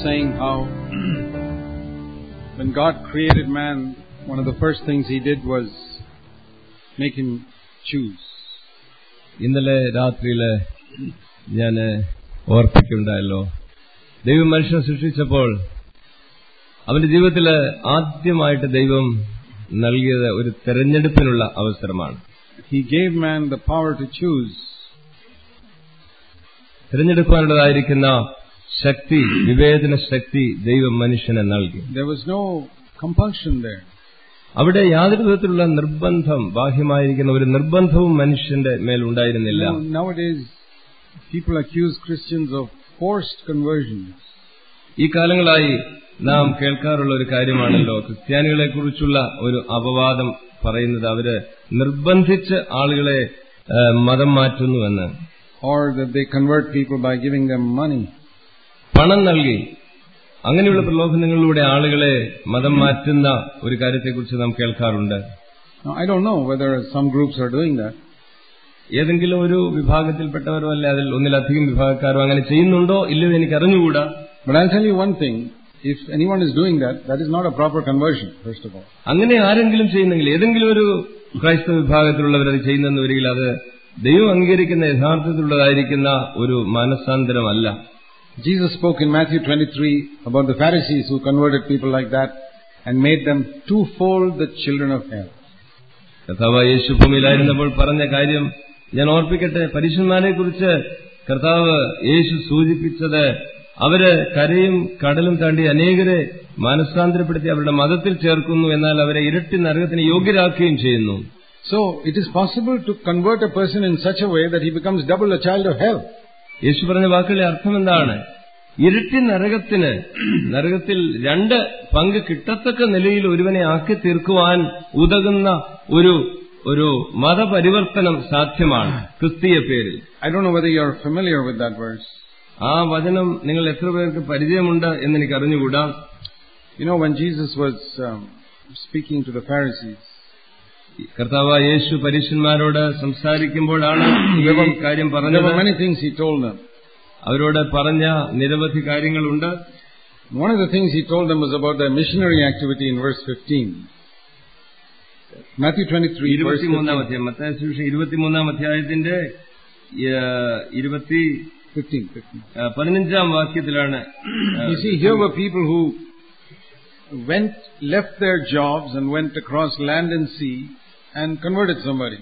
saying how when God created man, one of the first things he did was make him choose. ഇന്നലെ രാത്രിയില് ഞാൻ ഓർപ്പിക്കുണ്ടായല്ലോ ദൈവം മനുഷ്യനെ സൃഷ്ടിച്ചപ്പോൾ അവന്റെ ജീവിതത്തില് ആദ്യമായിട്ട് ദൈവം നൽകിയത് ഒരു തെരഞ്ഞെടുപ്പിനുള്ള അവസരമാണ് He gave man the power to choose. തിരഞ്ഞെടുക്കാനുള്ളതായിരിക്കുന്ന ശക്തി വിവേചന ശക്തി ദൈവം മനുഷ്യന് നൽകി There was no compulsion there. അവിടെ യാതൊരു വിധത്തിലുള്ള നിർബന്ധം ബാഹ്യമായിരിക്കുന്ന ഒരു നിർബന്ധവും മനുഷ്യന്റെ മേൽ ഉണ്ടായിരുന്നില്ല You know, nowadays, people accuse Christians of forced conversions. ഈ കാലങ്ങളായി നാം കേൾക്കാറുള്ള ഒരു കാര്യമാണല്ലോ ക്രിസ്ത്യാനികളെ കുറിച്ചുള്ള ഒരു അപവാദം പറയുന്നത് അവര് നിർബന്ധിച്ച് ആളുകളെ ആ, മതം മാറ്റുന്നുവെന്ന് Or that they convert people by giving them money. പണം നൽകി അങ്ങനെയുള്ള പ്രലോഭനങ്ങളിലൂടെ ആളുകളെ മതം മാറ്റുന്ന ഒരു കാര്യത്തെക്കുറിച്ച് നാം കേൾക്കാറുണ്ട് Now, I don't know whether some groups are doing that. ഏതെങ്കിലും ഒരു വിഭാഗത്തിൽപ്പെട്ടവരോ അല്ലെ അതിൽ ഒന്നിലധികം വിഭാഗക്കാരോ അങ്ങനെ ചെയ്യുന്നുണ്ടോ ഇല്ലയോ എനിക്ക് അറിഞ്ഞുകൂടാ But I'll tell you one thing. If anyone is doing that, that is not a proper conversion, first of all. അങ്ങനെ ആരെങ്കിലും ചെയ്യുന്നെങ്കിൽ ഏതെങ്കിലും ഒരു ക്രൈസ്തവ വിഭാഗത്തിലുള്ളവരത് ചെയ്യുന്നെന്ന് വരികിൽ അത് ദൈവം അംഗീകരിക്കുന്ന യഥാർത്ഥത്തിലുള്ളതായിരിക്കുന്ന ഒരു മാനസാന്തരമല്ല Jesus spoke in Matthew 23 about the Pharisees who converted people like that and made them twofold the children of hell. കർത്താവ് യേശു ഭൂമിയിലായിരുന്നപ്പോൾ പറഞ്ഞ കാര്യം ഞാൻ ഓർപ്പിക്കട്ടെ പരീക്ഷന്മാരെ കുറിച്ച് കർത്താവ് യേശു സൂചിപ്പിച്ചത് അവര് കരയും കടലും താണ്ടി അനേകരെ മാനസാന്തരപ്പെടുത്തി അവരുടെ മതത്തിൽ ചേർക്കുന്നു എന്നാൽ അവരെ ഇരട്ടി നരകത്തിന് യോഗ്യരാക്കുകയും ചെയ്യുന്നു So, it is possible to convert a person in such a way that he becomes double a child of hell. യേശു പറഞ്ഞ വാക്കുകളുടെ അർത്ഥം എന്താണ് ഇരട്ടി നരകത്തിന് നരകത്തിൽ രണ്ട് പങ്ക് കിട്ടത്തക്ക നിലയിൽ ഒരുവനെ ആക്കി തീർക്കുവാൻ ഉതകുന്ന ഒരു ഒരു മതപരിവർത്തനം സാധ്യമാണ് ക്രിസ്തീയ പേരിൽ I don't know whether you are familiar with that verse. ആ വചനം നിങ്ങൾ എത്ര പേർക്ക് പരിചയമുണ്ട് എന്ന് എനിക്ക് അറിഞ്ഞുകൂടാ You know, when Jesus was um, speaking to the Pharisees, കർത്താവ് യേശു പരീക്ഷന്മാരോട് സംസാരിക്കുമ്പോഴാണ് ഈ കാര്യം there പറഞ്ഞത് were many things he told them. അവരോട് പറഞ്ഞ നിരവധി കാര്യങ്ങളുണ്ട് One of the things he told them was about their missionary activity in verse 15. Matthew 23, verse ഇരുപത്തിമൂന്നാം 15. അധ്യായം മത്തായ സുവിശേഷം ഇരുപത്തിമൂന്നാം അധ്യായത്തിന്റെ ഏഹ്, ഇരുപത്തി 15, 15. ഏഹ്, പതിനഞ്ചാം വാക്യത്തിലാണ് You see, here were people who went, left their jobs and went across land and sea and converted somebody.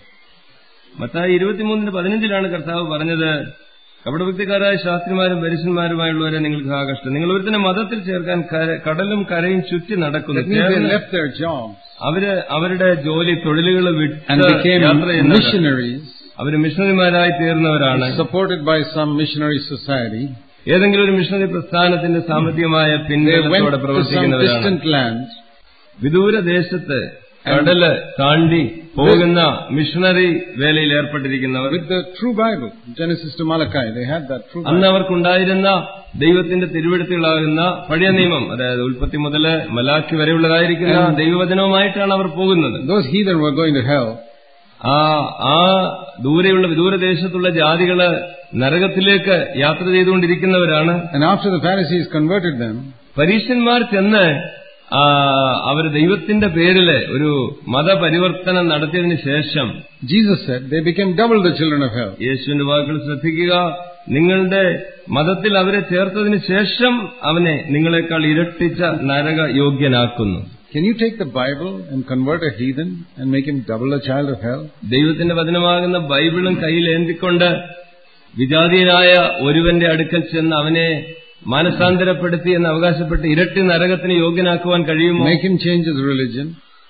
മത്തായ ഇരുപത്തിമൂന്നിന് പതിനഞ്ചിലാണ് കർത്താവ് പറഞ്ഞത് കപടഭക്തിക്കാരായ ശാസ്ത്രിമാരും പരീശന്മാരുമായുള്ളവരെ നിങ്ങൾക്ക് ആ കഷ്ടം നിങ്ങൾ ഒരുത്തിനെ മതത്തിൽ ചേർക്കാൻ കര- കടലും കരയും ചുറ്റി നടക്കുന്നു That means they ചേർന്ന് left their jobs അവര് അവരുടെ ജോലി തൊഴിലുകൾ and വിട്ട് became യാത്ര ചെയ്യുന്നവർ missionaries, അവര് മിഷണറിമാരായി തീർന്നവരാണ് supported by some missionary society. ഏതെങ്കിലും ഒരു മിഷണറി പ്രസ്ഥാനത്തിന്റെ സാമ്പത്തികമായ They പിൻബലത്തോടെ went to some പ്രവർത്തിക്കുന്നവരാണ് distant land വിദൂര ദേശത്ത് കടല് താണ്ടി പോകുന്ന മിഷണറി വേലയിൽ ഏർപ്പെട്ടിരിക്കുന്നവർ with the true Bible, Genesis to Malachi. They had that true അന്ന് Bible. അവർക്കുണ്ടായിരുന്ന ദൈവത്തിന്റെ തിരുവെടുത്തുകളാകുന്ന പഴയ നിയമം അതായത് ഉൽപ്പത്തി മുതൽ മലാഖി വരെയുള്ളതായിരിക്കുന്ന ദൈവവചനവുമായിട്ടാണ് അവർ പോകുന്നത് Those heathen were going to hell. ആ ആ ദൂരെയുള്ള വിദൂര ദേശത്തുള്ള ജാതികള് നരകത്തിലേക്ക് യാത്ര ചെയ്തുകൊണ്ടിരിക്കുന്നവരാണ് And after the Pharisees converted them, പരീശന്മാർ ചെന്ന് ആ, അവർ ദൈവത്തിന്റെ പേരില് ഒരു മതപരിവർത്തനം നടത്തിയതിനു ശേഷം Jesus said they became double the children of hell. യേശുവിന്റെ വാക്കുകൾ ശ്രദ്ധിക്കുക നിങ്ങളുടെ മതത്തിൽ അവരെ ചേർത്തതിന് ശേഷം അവനെ നിങ്ങളെക്കാൾ ഇരട്ടിച്ച നരക യോഗ്യനാക്കുന്നു Can you take the Bible and convert a heathen and make him double a child of hell? ദൈവത്തിന്റെ വചനമാകുന്ന ബൈബിളും കയ്യിൽ ഏന്തിക്കൊണ്ട് വിജാതീയനായ ഒരുവന്റെ അടുക്കൽ ചെന്ന് അവനെ മാനസാന്തരപ്പെടുത്തി എന്ന് അവകാശപ്പെട്ട് ഇരട്ടി നരകത്തിന് യോഗ്യനാക്കുവാൻ കഴിയുമോ Make him change his religion?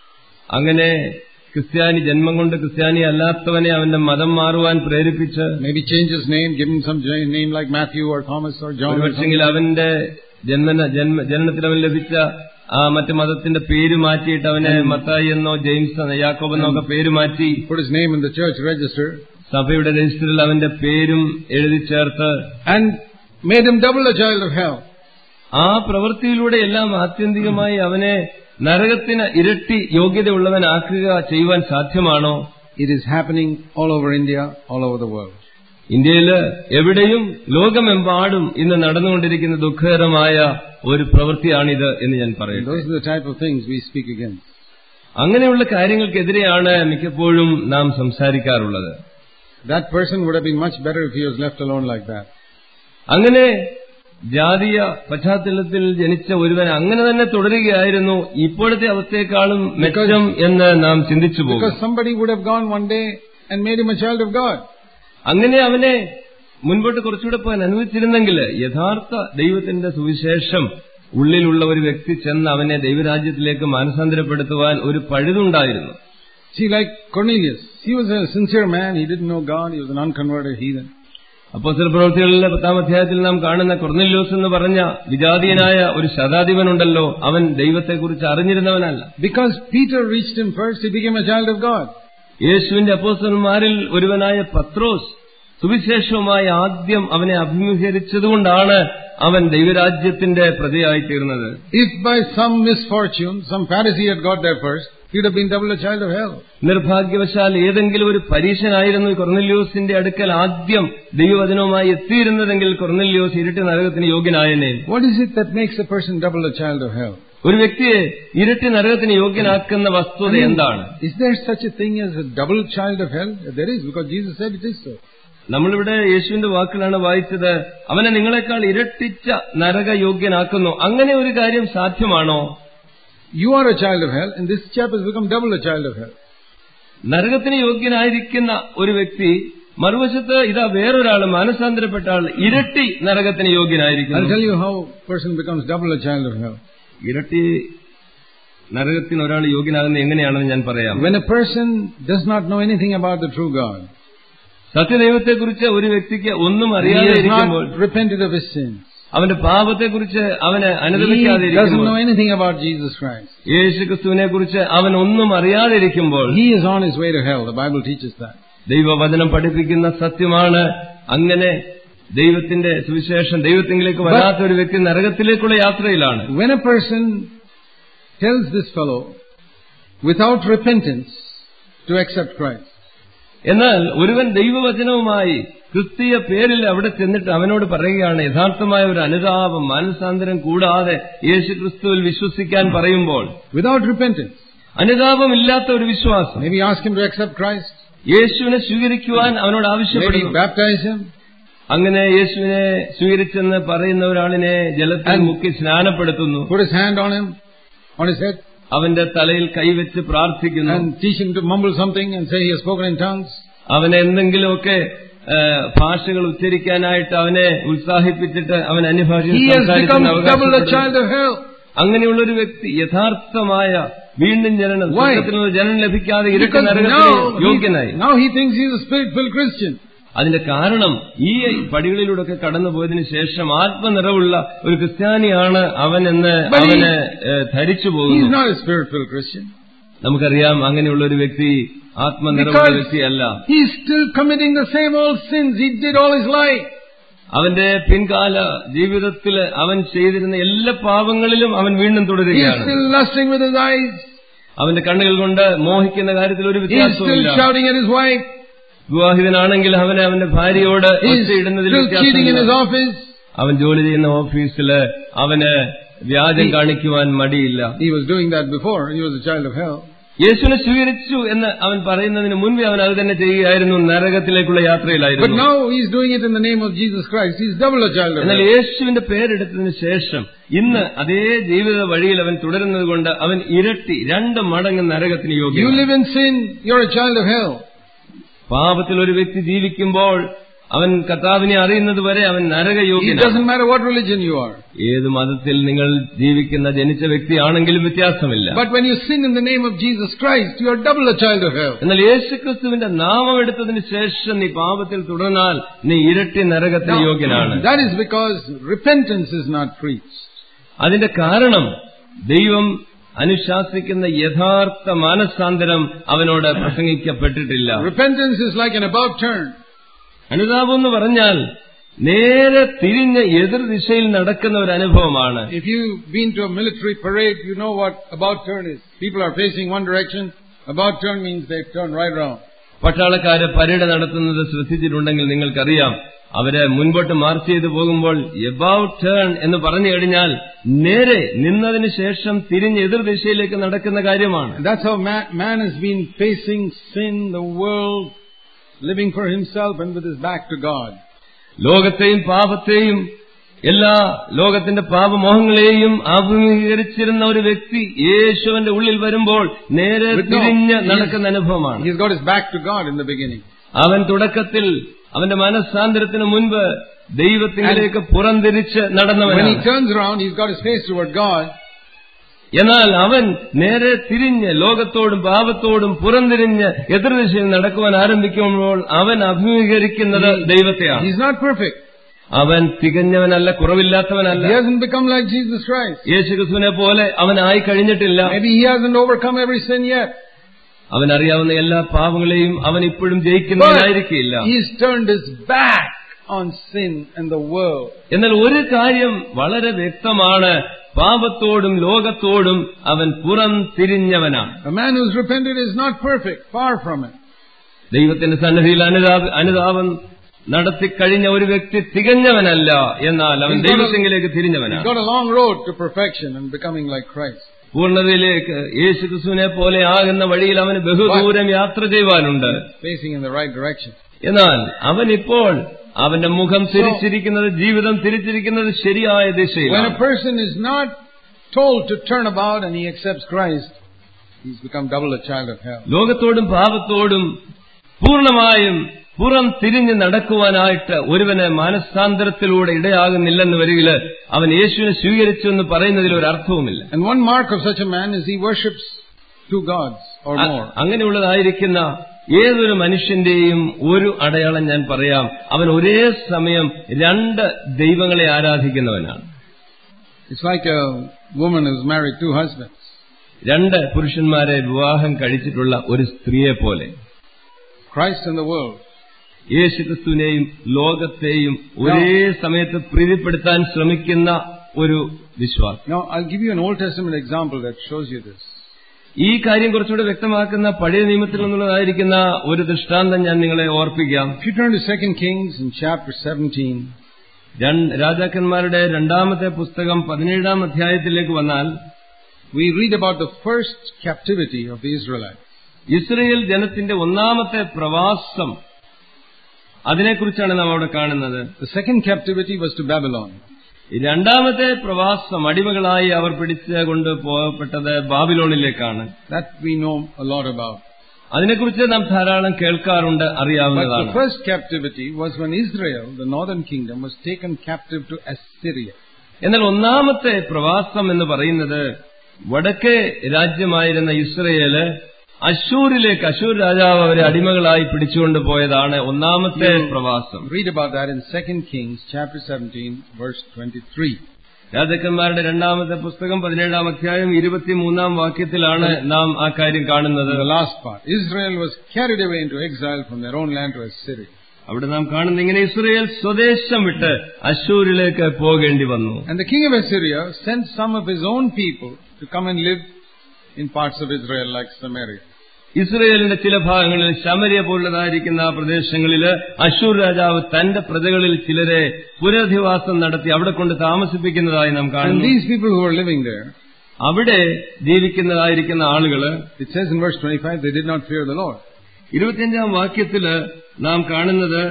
അങ്ങനെ ക്രിസ്ത്യാനി ജന്മം കൊണ്ട് ക്രിസ്ത്യാനി അല്ലാത്തവനെ അവന്റെ മതം മാറുവാൻ പ്രേരിപ്പിച്ച് Maybe change his name, give him some j- name like Matthew or Thomas or John or something. ഒരുപക്ഷെങ്കിൽ അവന്റെ ജന്മന ജന്മ ജനനത്തിൽ അവൻ ലഭിച്ച ആ മറ്റു മതത്തിന്റെ പേര് മാറ്റിയിട്ട് അവനെ മത്തായി എന്നോ ജെയിംസ് എന്നോ യാക്കോബ് എന്നോ ഒക്കെ പേര് മാറ്റി Put his name in the church register സഭയുടെ രജിസ്റ്ററിൽ അവന്റെ പേരും എഴുതി ചേർത്ത് and made him double a child of hell. ആ പ്രവൃത്തിയിലൂടെ എല്ലാം ആത്യന്തികമായി അവനെ നരകത്തിന് ഇരട്ടി യോഗ്യതയുള്ളവനാക്കുക ചെയ്യുവാൻ സാധ്യമാണോ It is happening all over India, all over the world. ഇന്ത്യയില് എവിടെയും ലോകമെമ്പാടും ഇന്ന് നടന്നുകൊണ്ടിരിക്കുന്ന ദുഃഖകരമായ ഒരു പ്രവൃത്തിയാണിത് എന്ന് ഞാൻ And പറയുന്നു those are the type of things we speak against. അങ്ങനെയുള്ള കാര്യങ്ങൾക്കെതിരെയാണ് മിക്കപ്പോഴും നാം സംസാരിക്കാറുള്ളത് That person would have been much better if he was left alone like that. അങ്ങനെ ജാതീയ പശ്ചാത്തലത്തിൽ ജനിച്ച ഒരുവൻ അങ്ങനെ തന്നെ തുടരുകയായിരുന്നു ഇപ്പോഴത്തെ അവസ്ഥയെക്കാളും മെച്ചം എന്ന് നാം ചിന്തിച്ചു പോകും Because somebody would have gone one day and made him a child of God. അങ്ങനെ അവനെ മുൻപോട്ട് കുറച്ചുകൂടെ പോകാൻ അനുവദിച്ചിരുന്നെങ്കിൽ യഥാർത്ഥ ദൈവത്തിന്റെ സുവിശേഷം ഉള്ളിലുള്ള ഒരു വ്യക്തി ചെന്ന് അവനെ ദൈവരാജ്യത്തിലേക്ക് മാനസാന്തരപ്പെടുത്തുവാൻ ഒരു പഴുതുണ്ടായിരുന്നു See, like Cornelius, he was a sincere man. He didn't know God. He was an unconverted heathen. അപ്പോൾ ചില പ്രവൃത്തികളിലെ പത്താം അധ്യായത്തിൽ നാം കാണുന്ന കൊർനെല്ലോസ് എന്ന് പറഞ്ഞ വിജാതീയനായ ഒരു ശതാധിപനുണ്ടല്ലോ അവൻ ദൈവത്തെക്കുറിച്ച് അറിഞ്ഞിരുന്നവനല്ല Because Peter reached him first, he became a child of God. യേശുവിന്റെ അപ്പോസ്റ്റലന്മാരിൽ ഒരുവനായ പത്രോസ് സുവിശേഷവുമായി ആദ്യം അവനെ അഭിമുഖീകരിച്ചതുകൊണ്ടാണ് അവൻ ദൈവരാജ്യത്തിന്റെ പ്രതിയായിത്തീർന്നത് If by some misfortune, some Pharisee had got there first, he would have been double a child of hell. നിർഭാഗ്യവശാൽ ഏതെങ്കിലും ഒരു പരീക്ഷനായിരുന്നു കൊർനെല്യോസിന്റെ അടുക്കൽ ആദ്യം ദൈവവചനവുമായി എത്തിയിരുന്നതെങ്കിൽ കൊർനെല്യോസ് ഇരുട്ടി നരകത്തിന് യോഗ്യനായനെ What is it that makes a person double a child of hell? ഒരു വ്യക്തിയെ ഇരട്ടി നരകത്തിന് യോഗ്യനാക്കുന്ന വസ്തുത എന്താണ് Is there such a thing as a double child of hell? There is, because Jesus said it is so. നമ്മളിവിടെ യേശുവിന്റെ വാക്കുകളാണ് വായിച്ചത് അവനെ നിങ്ങളെക്കാൾ ഇരട്ടിച്ച നരക യോഗ്യനാക്കുന്നു അങ്ങനെ ഒരു കാര്യം സാധ്യമാണോ You are a child of hell, and this chap has become double a child of hell. നരകത്തിന് യോഗ്യനായിരിക്കുന്ന ഒരു വ്യക്തി മറുവശത്ത് ഇതാ വേറൊരാൾ മാനസാന്തരപ്പെട്ട ആൾ ഇരട്ടി നരകത്തിന് I'll യോഗ്യനായിരിക്കുന്നു tell you how a person becomes double a child of hell. ഇരട്ടി നരകത്തിന് ഒരാൾ യോഗ്യനാകുന്നത് എങ്ങനെയാണെന്ന് ഞാൻ പറയാം When a person does not know anything about the true God, സത്യദൈവത്തെക്കുറിച്ച് ഒരു വ്യക്തിക്ക് ഒന്നും he അറിയാതെ has ഇരിക്കുമ്പോൾ not repented of his sins, അവന്റെ പാപത്തെക്കുറിച്ച് അവന് he അനുദപിക്കാതെ doesn't ഇരിക്കുമ്പോൾ know anything about Jesus Christ. യേശു ക്രിസ്തുവിനെ കുറിച്ച് അവൻ ഒന്നും അറിയാതെ ഇരിക്കുമ്പോൾ He is on his way to hell. The Bible teaches that. ദൈവവചനം പഠിപ്പിക്കുന്ന സത്യമാണ് അങ്ങനെ ദൈവത്തിന്റെ സുവിശേഷം ദൈവത്തിലേക്ക് വരാത്ത ഒരു വ്യക്തി നരകത്തിലേക്കുള്ള യാത്രയിലാണ് When a person tells this fellow without repentance to accept Christ, എന്നാൽ ഒരുവൻ ദൈവവചനവുമായി ക്രിസ്തീയ പേരിൽ അവിടെ ചെന്നിട്ട് അവനോട് പറയുകയാണ് യഥാർത്ഥമായ ഒരു അനുതാപം മാനസാന്തരം കൂടാതെ യേശു ക്രിസ്തുവിൽ വിശ്വസിക്കാൻ പറയുമ്പോൾ without repentance, അനുതാപമില്ലാത്ത ഒരു വിശ്വാസം maybe ask him to accept Christ, യേശുവിനെ സ്വീകരിക്കുവാൻ അവനോട് maybe ആവശ്യപ്പെടുന്നു baptize him, അങ്ങനെ യേശുവിനെ സ്വീകരിച്ചെന്ന് പറയുന്ന ഒരാളിനെ ജലത്തിൽ മുക്കി സ്നാനപ്പെടുത്തുന്നു put his hand on him, on his head, അവന്റെ തലയിൽ കൈവച്ച് പ്രാർത്ഥിക്കുന്നു and teach him to mumble something and say he has spoken in tongues. അവനെ എന്തെങ്കിലുമൊക്കെ ആ, ഭാഷകൾ ഉച്ചരിക്കാനായിട്ട് അവനെ ഉത്സാഹിപ്പിച്ചിട്ട് അവൻ അന്യഭാഷയിൽ He has become സംസാരിക്കാൻ double a അവകാശപ്പെടുന്നു. child of hell. അങ്ങനെയുള്ള ഒരു വ്യക്തി യഥാർത്ഥമായ വീണ്ടും ജനനം Why? സ്വർഗ്ഗത്തിൽ നിന്ന് ജനനം ലഭിക്കാതെ ഇരട്ടി Because നരകത്തിന് now യോഗ്യനായി he, now he thinks he is a spirit-filled Christian. അതിന്റെ കാരണം ഈ പടികളിലൂടെയൊക്കെ കടന്നുപോയതിനു ശേഷം ആത്മനിറവുള്ള ഒരു ക്രിസ്ത്യാനിയാണ് അവൻ എന്ന് But he- അവന് ഏ, ധരിച്ചു He is പോകുന്നു not a spirit-filled Christian. നമുക്കറിയാം അങ്ങനെയുള്ള ഒരു വ്യക്തി ആത്മനിറവുള്ള Because- വ്യക്തിയല്ല He is still committing the same old sins he did all his life. അവന്റെ പിൻകാല ജീവിതത്തിൽ അവൻ ചെയ്തിരുന്ന എല്ലാ പാപങ്ങളിലും അവൻ വീണ്ടും He is തുടരുകയാണ് still lusting with his eyes. അവന്റെ കണ്ണുകൾ കൊണ്ട് മോഹിക്കുന്ന കാര്യത്തിൽ ഒരു He is still വ്യത്യാസവുമില്ല shouting at his wife. വിവാഹിതനാണെങ്കിൽ അവന് അവന്റെ ഭാര്യയോട് He is ഒച്ചയിടുന്നതിൽ still cheating in his വ്യത്യാസമില്ല office. അവൻ ജോലി ചെയ്യുന്ന ഓഫീസില് അവന് വ്യാജം കാണിക്കുവാൻ മടിയില്ല He was doing that before. He was a child of hell. യേശുവിനെ സ്വീകരിച്ചു എന്ന് അവൻ പറയുന്നതിന് മുൻപേ അവൻ അത് തന്നെ ചെയ്യുകയായിരുന്നു നരകത്തിലേക്കുള്ള But യാത്രയിലായിരുന്നു now he is doing it in the name of Jesus Christ. He is double a child of എന്നാൽ hell. യേശുവിന്റെ പേരെടുത്തതിന് ശേഷം ഇന്ന് അതേ ജീവിത വഴിയിൽ അവൻ തുടരുന്നത് കൊണ്ട് അവൻ ഇരട്ടി രണ്ട് മടങ്ങ് നരകത്തിന് You യോഗ്യമാണ് live in sin, you're a child of hell. പാപത്തിൽ ഒരു വ്യക്തി ജീവിക്കുമ്പോൾ അവൻ കർത്താവിനെ അറിയുന്നത് വരെ അവൻ It നരകയോഗ്യനാണ് doesn't matter what religion you are. ഏത് മതത്തിൽ നിങ്ങൾ ജീവിക്കുന്ന ജനിച്ച വ്യക്തിയാണെങ്കിലും വ്യത്യാസമില്ല But when you sin in the name of Jesus Christ, you are double a child of hell. എന്നാൽ യേശുക്രിസ്തുവിന്റെ നാമം എടുത്തതിന് ശേഷം നീ പാപത്തിൽ തുടർന്നാൽ നീ ഇരട്ടി നരകത്തിന് യോഗ്യനാണ് that is because repentance is not preached. അതിന്റെ കാരണം ദൈവം അനുശാസിക്കുന്ന യഥാർത്ഥ മാനസാന്തരം അവനോട് പ്രസംഗിക്കപ്പെട്ടിട്ടില്ല Repentance is like an about turn. അനുതാപം എന്ന് പറഞ്ഞാൽ നേരെ തിരിഞ്ഞ് എതിർ ദിശയിൽ നടക്കുന്ന ഒരു അനുഭവമാണ് If you've been to a military parade, you know what about turn is. People are facing one direction. About turn means they turn right around. പട്ടാളക്കാര് പരേഡ് നടത്തുന്നത് ശ്രദ്ധിച്ചിട്ടുണ്ടെങ്കിൽ നിങ്ങൾക്കറിയാം അവര് മുൻപോട്ട് മാർച്ച് ചെയ്തു പോകുമ്പോൾ എബൌട്ട് ടേൺ എന്ന് പറഞ്ഞു കഴിഞ്ഞാൽ നേരെ നിന്നതിന് ശേഷം തിരിഞ്ഞ് എതിർദിശയിലേക്ക് നടക്കുന്ന കാര്യമാണ് And that's how man, man has been facing sin, the world, living for himself and with his back to God. ലോകത്തെയും പാപത്തെയും എല്ലാ ലോകത്തിന്റെ പാപമോഹങ്ങളെയും അഭിമുഖീകരിച്ചിരുന്ന ഒരു വ്യക്തി യേശുവിന്റെ ഉള്ളിൽ വരുമ്പോൾ നേരെ But no, തിരിഞ്ഞ് he is- നടക്കുന്ന അനുഭവമാണ് He's got his back to God in the beginning. അവൻ തുടക്കത്തിൽ അവന്റെ മനസ്സാന്തരത്തിന് മുൻപ് ദൈവത്തിലേക്ക് പുറംതിരിച്ച് When he നടന്നവനാണ് turns around, he's got his face toward God. എന്നാൽ അവൻ നേരെ തിരിഞ്ഞ് ലോകത്തോടും പാപത്തോടും പുറംതിരിഞ്ഞ് എതിർദിശയിൽ നടക്കുവാൻ ആരംഭിക്കുമ്പോൾ അവൻ അഭിമുഖീകരിക്കുന്നത് ദൈവത്തെയാണ് He's not perfect. അവൻ തികഞ്ഞവനല്ല കുറവില്ലാത്തവനല്ല He hasn't become like Jesus Christ. യേശുക്രിസ്തുവിനെ പോലെ അവനായി കഴിഞ്ഞിട്ടില്ല Maybe he hasn't overcome every sin yet. അവൻ അറിയാവുന്ന എല്ലാ പാപങ്ങളെയും അവൻ ഇപ്പോഴും But ജയിക്കുന്നതിനായിരിക്കില്ല he's turned his back on sin and the world. എന്നാൽ ഒരു കാര്യം വളരെ വ്യക്തമാണ് പാപത്തോടും ലോകത്തോടും അവൻ പുറം തിരിഞ്ഞവനാണ് A man who's repented is not perfect, far from it. ദൈവത്തിന്റെ സന്നിധിയിൽ അനുതാപ അനുതാപം നടത്തിക്കഴിഞ്ഞ ഒരു വ്യക്തി തികഞ്ഞവനല്ല എന്നാൽ അവൻ He's got a- ദൈവത്തിങ്കിലേക്ക് He's തിരിഞ്ഞവനാണ് got a long road to perfection and becoming like Christ. പൂർണ്ണതയിലേക്ക് യേശു ക്രിസ്തുവിനെ പോലെ ആകുന്ന വഴിയിൽ അവന് ബഹുദൂരം യാത്ര ചെയ്യുവാനുണ്ട് Facing in the right direction. എന്നാൽ അവൻ ഇപ്പോൾ അവന്റെ മുഖം തിരിച്ചിരിക്കുന്നത് ജീവിതം തിരിച്ചിരിക്കുന്നത് ശരിയായ When a ദിശയിലാണ് person is not told to turn about and he accepts Christ, he's become double a child of hell. ലോകത്തോടും പാപത്തോടും പൂർണ്ണമായും പുറം തിരിഞ്ഞ് നടക്കുവാനായിട്ട് ഒരുവന് മാനസാന്തരത്തിലൂടെ ഇടയാകുന്നില്ലെന്ന് വരികിൽ അവൻ യേശുവിനെ സ്വീകരിച്ചു എന്ന് പറയുന്നതിൽ ഒരു അർത്ഥവുമില്ല And one mark of such a man is he worships two gods or uh- more. അങ്ങനെയുള്ളതായിരിക്കുന്ന ഏതൊരു മനുഷ്യന്റെയും ഒരു അടയാളം ഞാൻ പറയാം അവൻ ഒരേ സമയം രണ്ട് ദൈവങ്ങളെ ആരാധിക്കുന്നവനാണ് It's like a woman who's married two husbands. രണ്ട് പുരുഷന്മാരെ വിവാഹം കഴിച്ചിട്ടുള്ള ഒരു സ്ത്രീയെ പോലെ Christ and the world. യേശുക്രിസ്തുവിനെയും ലോകത്തെയും ഒരേ സമയത്ത് പ്രീതിപ്പെടുത്താൻ ശ്രമിക്കുന്ന ഒരു വിശ്വാസം Now, I'll give you an Old Testament example that shows you this. ഈ കാര്യം കുറച്ചുകൂടെ വ്യക്തമാക്കുന്ന പഴയ നിയമത്തിൽ നിന്നുള്ളതായിരിക്കുന്ന ഒരു ദൃഷ്ടാന്തം ഞാൻ നിങ്ങളെ ഓർപ്പിക്കാം If you turn to 2 Kings in chapter 17, രണ്ട് രാജാക്കന്മാരുടെ രണ്ടാമത്തെ പുസ്തകം പതിനേഴാം അധ്യായത്തിലേക്ക് വന്നാൽ we read about the first captivity of the Israelites. Israel ജനത്തിന്റെ ഒന്നാമത്തെ പ്രവാസം അതിനെക്കുറിച്ചാണ് നാം അവിടെ കാണുന്നത് The second captivity was to Babylon. രണ്ടാമത്തെ പ്രവാസം അടിമകളായി അവർ പിടിച്ച് കൊണ്ട് പോകപ്പെട്ടത് ബാബിലോണിലേക്കാണ് That we know a lot about. അതിനെക്കുറിച്ച് നാം ധാരാളം കേൾക്കാറുണ്ട് But അറിയാവുന്നതാണ് the first captivity was when Israel, the northern kingdom, was taken captive to Assyria. എന്നാൽ ഒന്നാമത്തെ പ്രവാസം എന്ന് പറയുന്നത് വടക്കേ രാജ്യമായിരുന്ന ഇസ്രയേല് അശൂരിലേക്ക് അശൂർ രാജാവ് അവരെ അടിമകളായി പിടിച്ചുകൊണ്ട് പോയതാണ് ഒന്നാമത്തെ പ്രവാസം Read about that in 2 Kings chapter 17, verse 23. രാജാക്കന്മാരുടെ രണ്ടാമത്തെ പുസ്തകം പതിനേഴാം അധ്യായം ഇരുപത്തിമൂന്നാം വാക്യത്തിലാണ് നാം ആ കാര്യം കാണുന്നത് The last part. Israel was carried away into exile from their own land to Assyria. അവിടെ നാം കാണുന്ന ഇങ്ങനെ ഇസ്രയേൽ സ്വദേശം വിട്ട് അശൂരിലേക്ക് പോകേണ്ടി വന്നു And the king of Assyria sent some of his own people to come and live in parts of Israel like Samaria. ഇസ്രയേലിന്റെ ചില ഭാഗങ്ങളിൽ ശമരിയ പോലുള്ളതായിരിക്കുന്ന ആ പ്രദേശങ്ങളിൽ അശൂർ രാജാവ് തന്റെ പ്രജകളിൽ ചിലരെ പുനരധിവാസം നടത്തി അവിടെ കൊണ്ട് താമസിപ്പിക്കുന്നതായി നാം And കാണുന്നു these people who were living there, അവിടെ ജീവിക്കുന്നതായിരിക്കുന്ന ആളുകള് it says in verse 25, they did not fear the Lord. ഇരുപത്തിയഞ്ചാം വാക്യത്തില് നാം കാണുന്നത്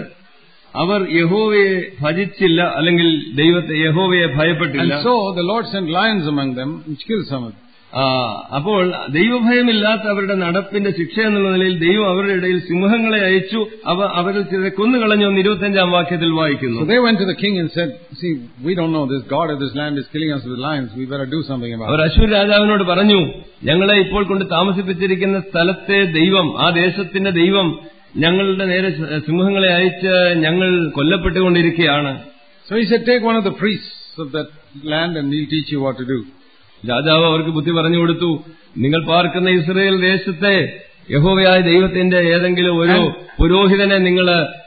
അവർ യഹോവയെ ഭജിച്ചില്ല അല്ലെങ്കിൽ ദൈവത്തെ യഹോവയെ And ഭയപ്പെട്ടില്ല so the Lord sent lions among them which killed some of them. ആ, അപ്പോൾ ദൈവഭയമില്ലാത്ത അവരുടെ നടപ്പിന്റെ ശിക്ഷ എന്നുള്ള നിലയിൽ ദൈവം അവരുടെ ഇടയിൽ സിംഹങ്ങളെ അയച്ചു അവ അവരിൽ ചിലരെ കൊന്നുകളഞ്ഞു എന്ന് ഇരുപത്തിയഞ്ചാം വാക്യത്തിൽ വായിക്കുന്നു So they went to the king and said, See, we don't know, this God of this land is killing us with lions, we better do something about our it. അശൂർ രാജാവിനോട് പറഞ്ഞു ഞങ്ങളെ ഇപ്പോൾ കൊണ്ട് താമസിപ്പിച്ചിരിക്കുന്ന സ്ഥലത്തെ ദൈവം ആ ദേശത്തിന്റെ ദൈവം ഞങ്ങളുടെ നേരെ സിംഹങ്ങളെ അയച്ച് ഞങ്ങൾ കൊല്ലപ്പെട്ടുകൊണ്ടിരിക്കുകയാണ് So he said, Take one of the priests of that land and he'll teach you what to do. രാജാവ് അവർക്ക് ബുദ്ധി പറഞ്ഞു കൊടുത്തു നിങ്ങൾ പാർക്കുന്ന ഇസ്രയേൽ ദേശത്തെ യഹോവയായ ദൈവത്തിന്റെ ഏതെങ്കിലും ഒരു പുരോഹിതനെ നിങ്ങൾ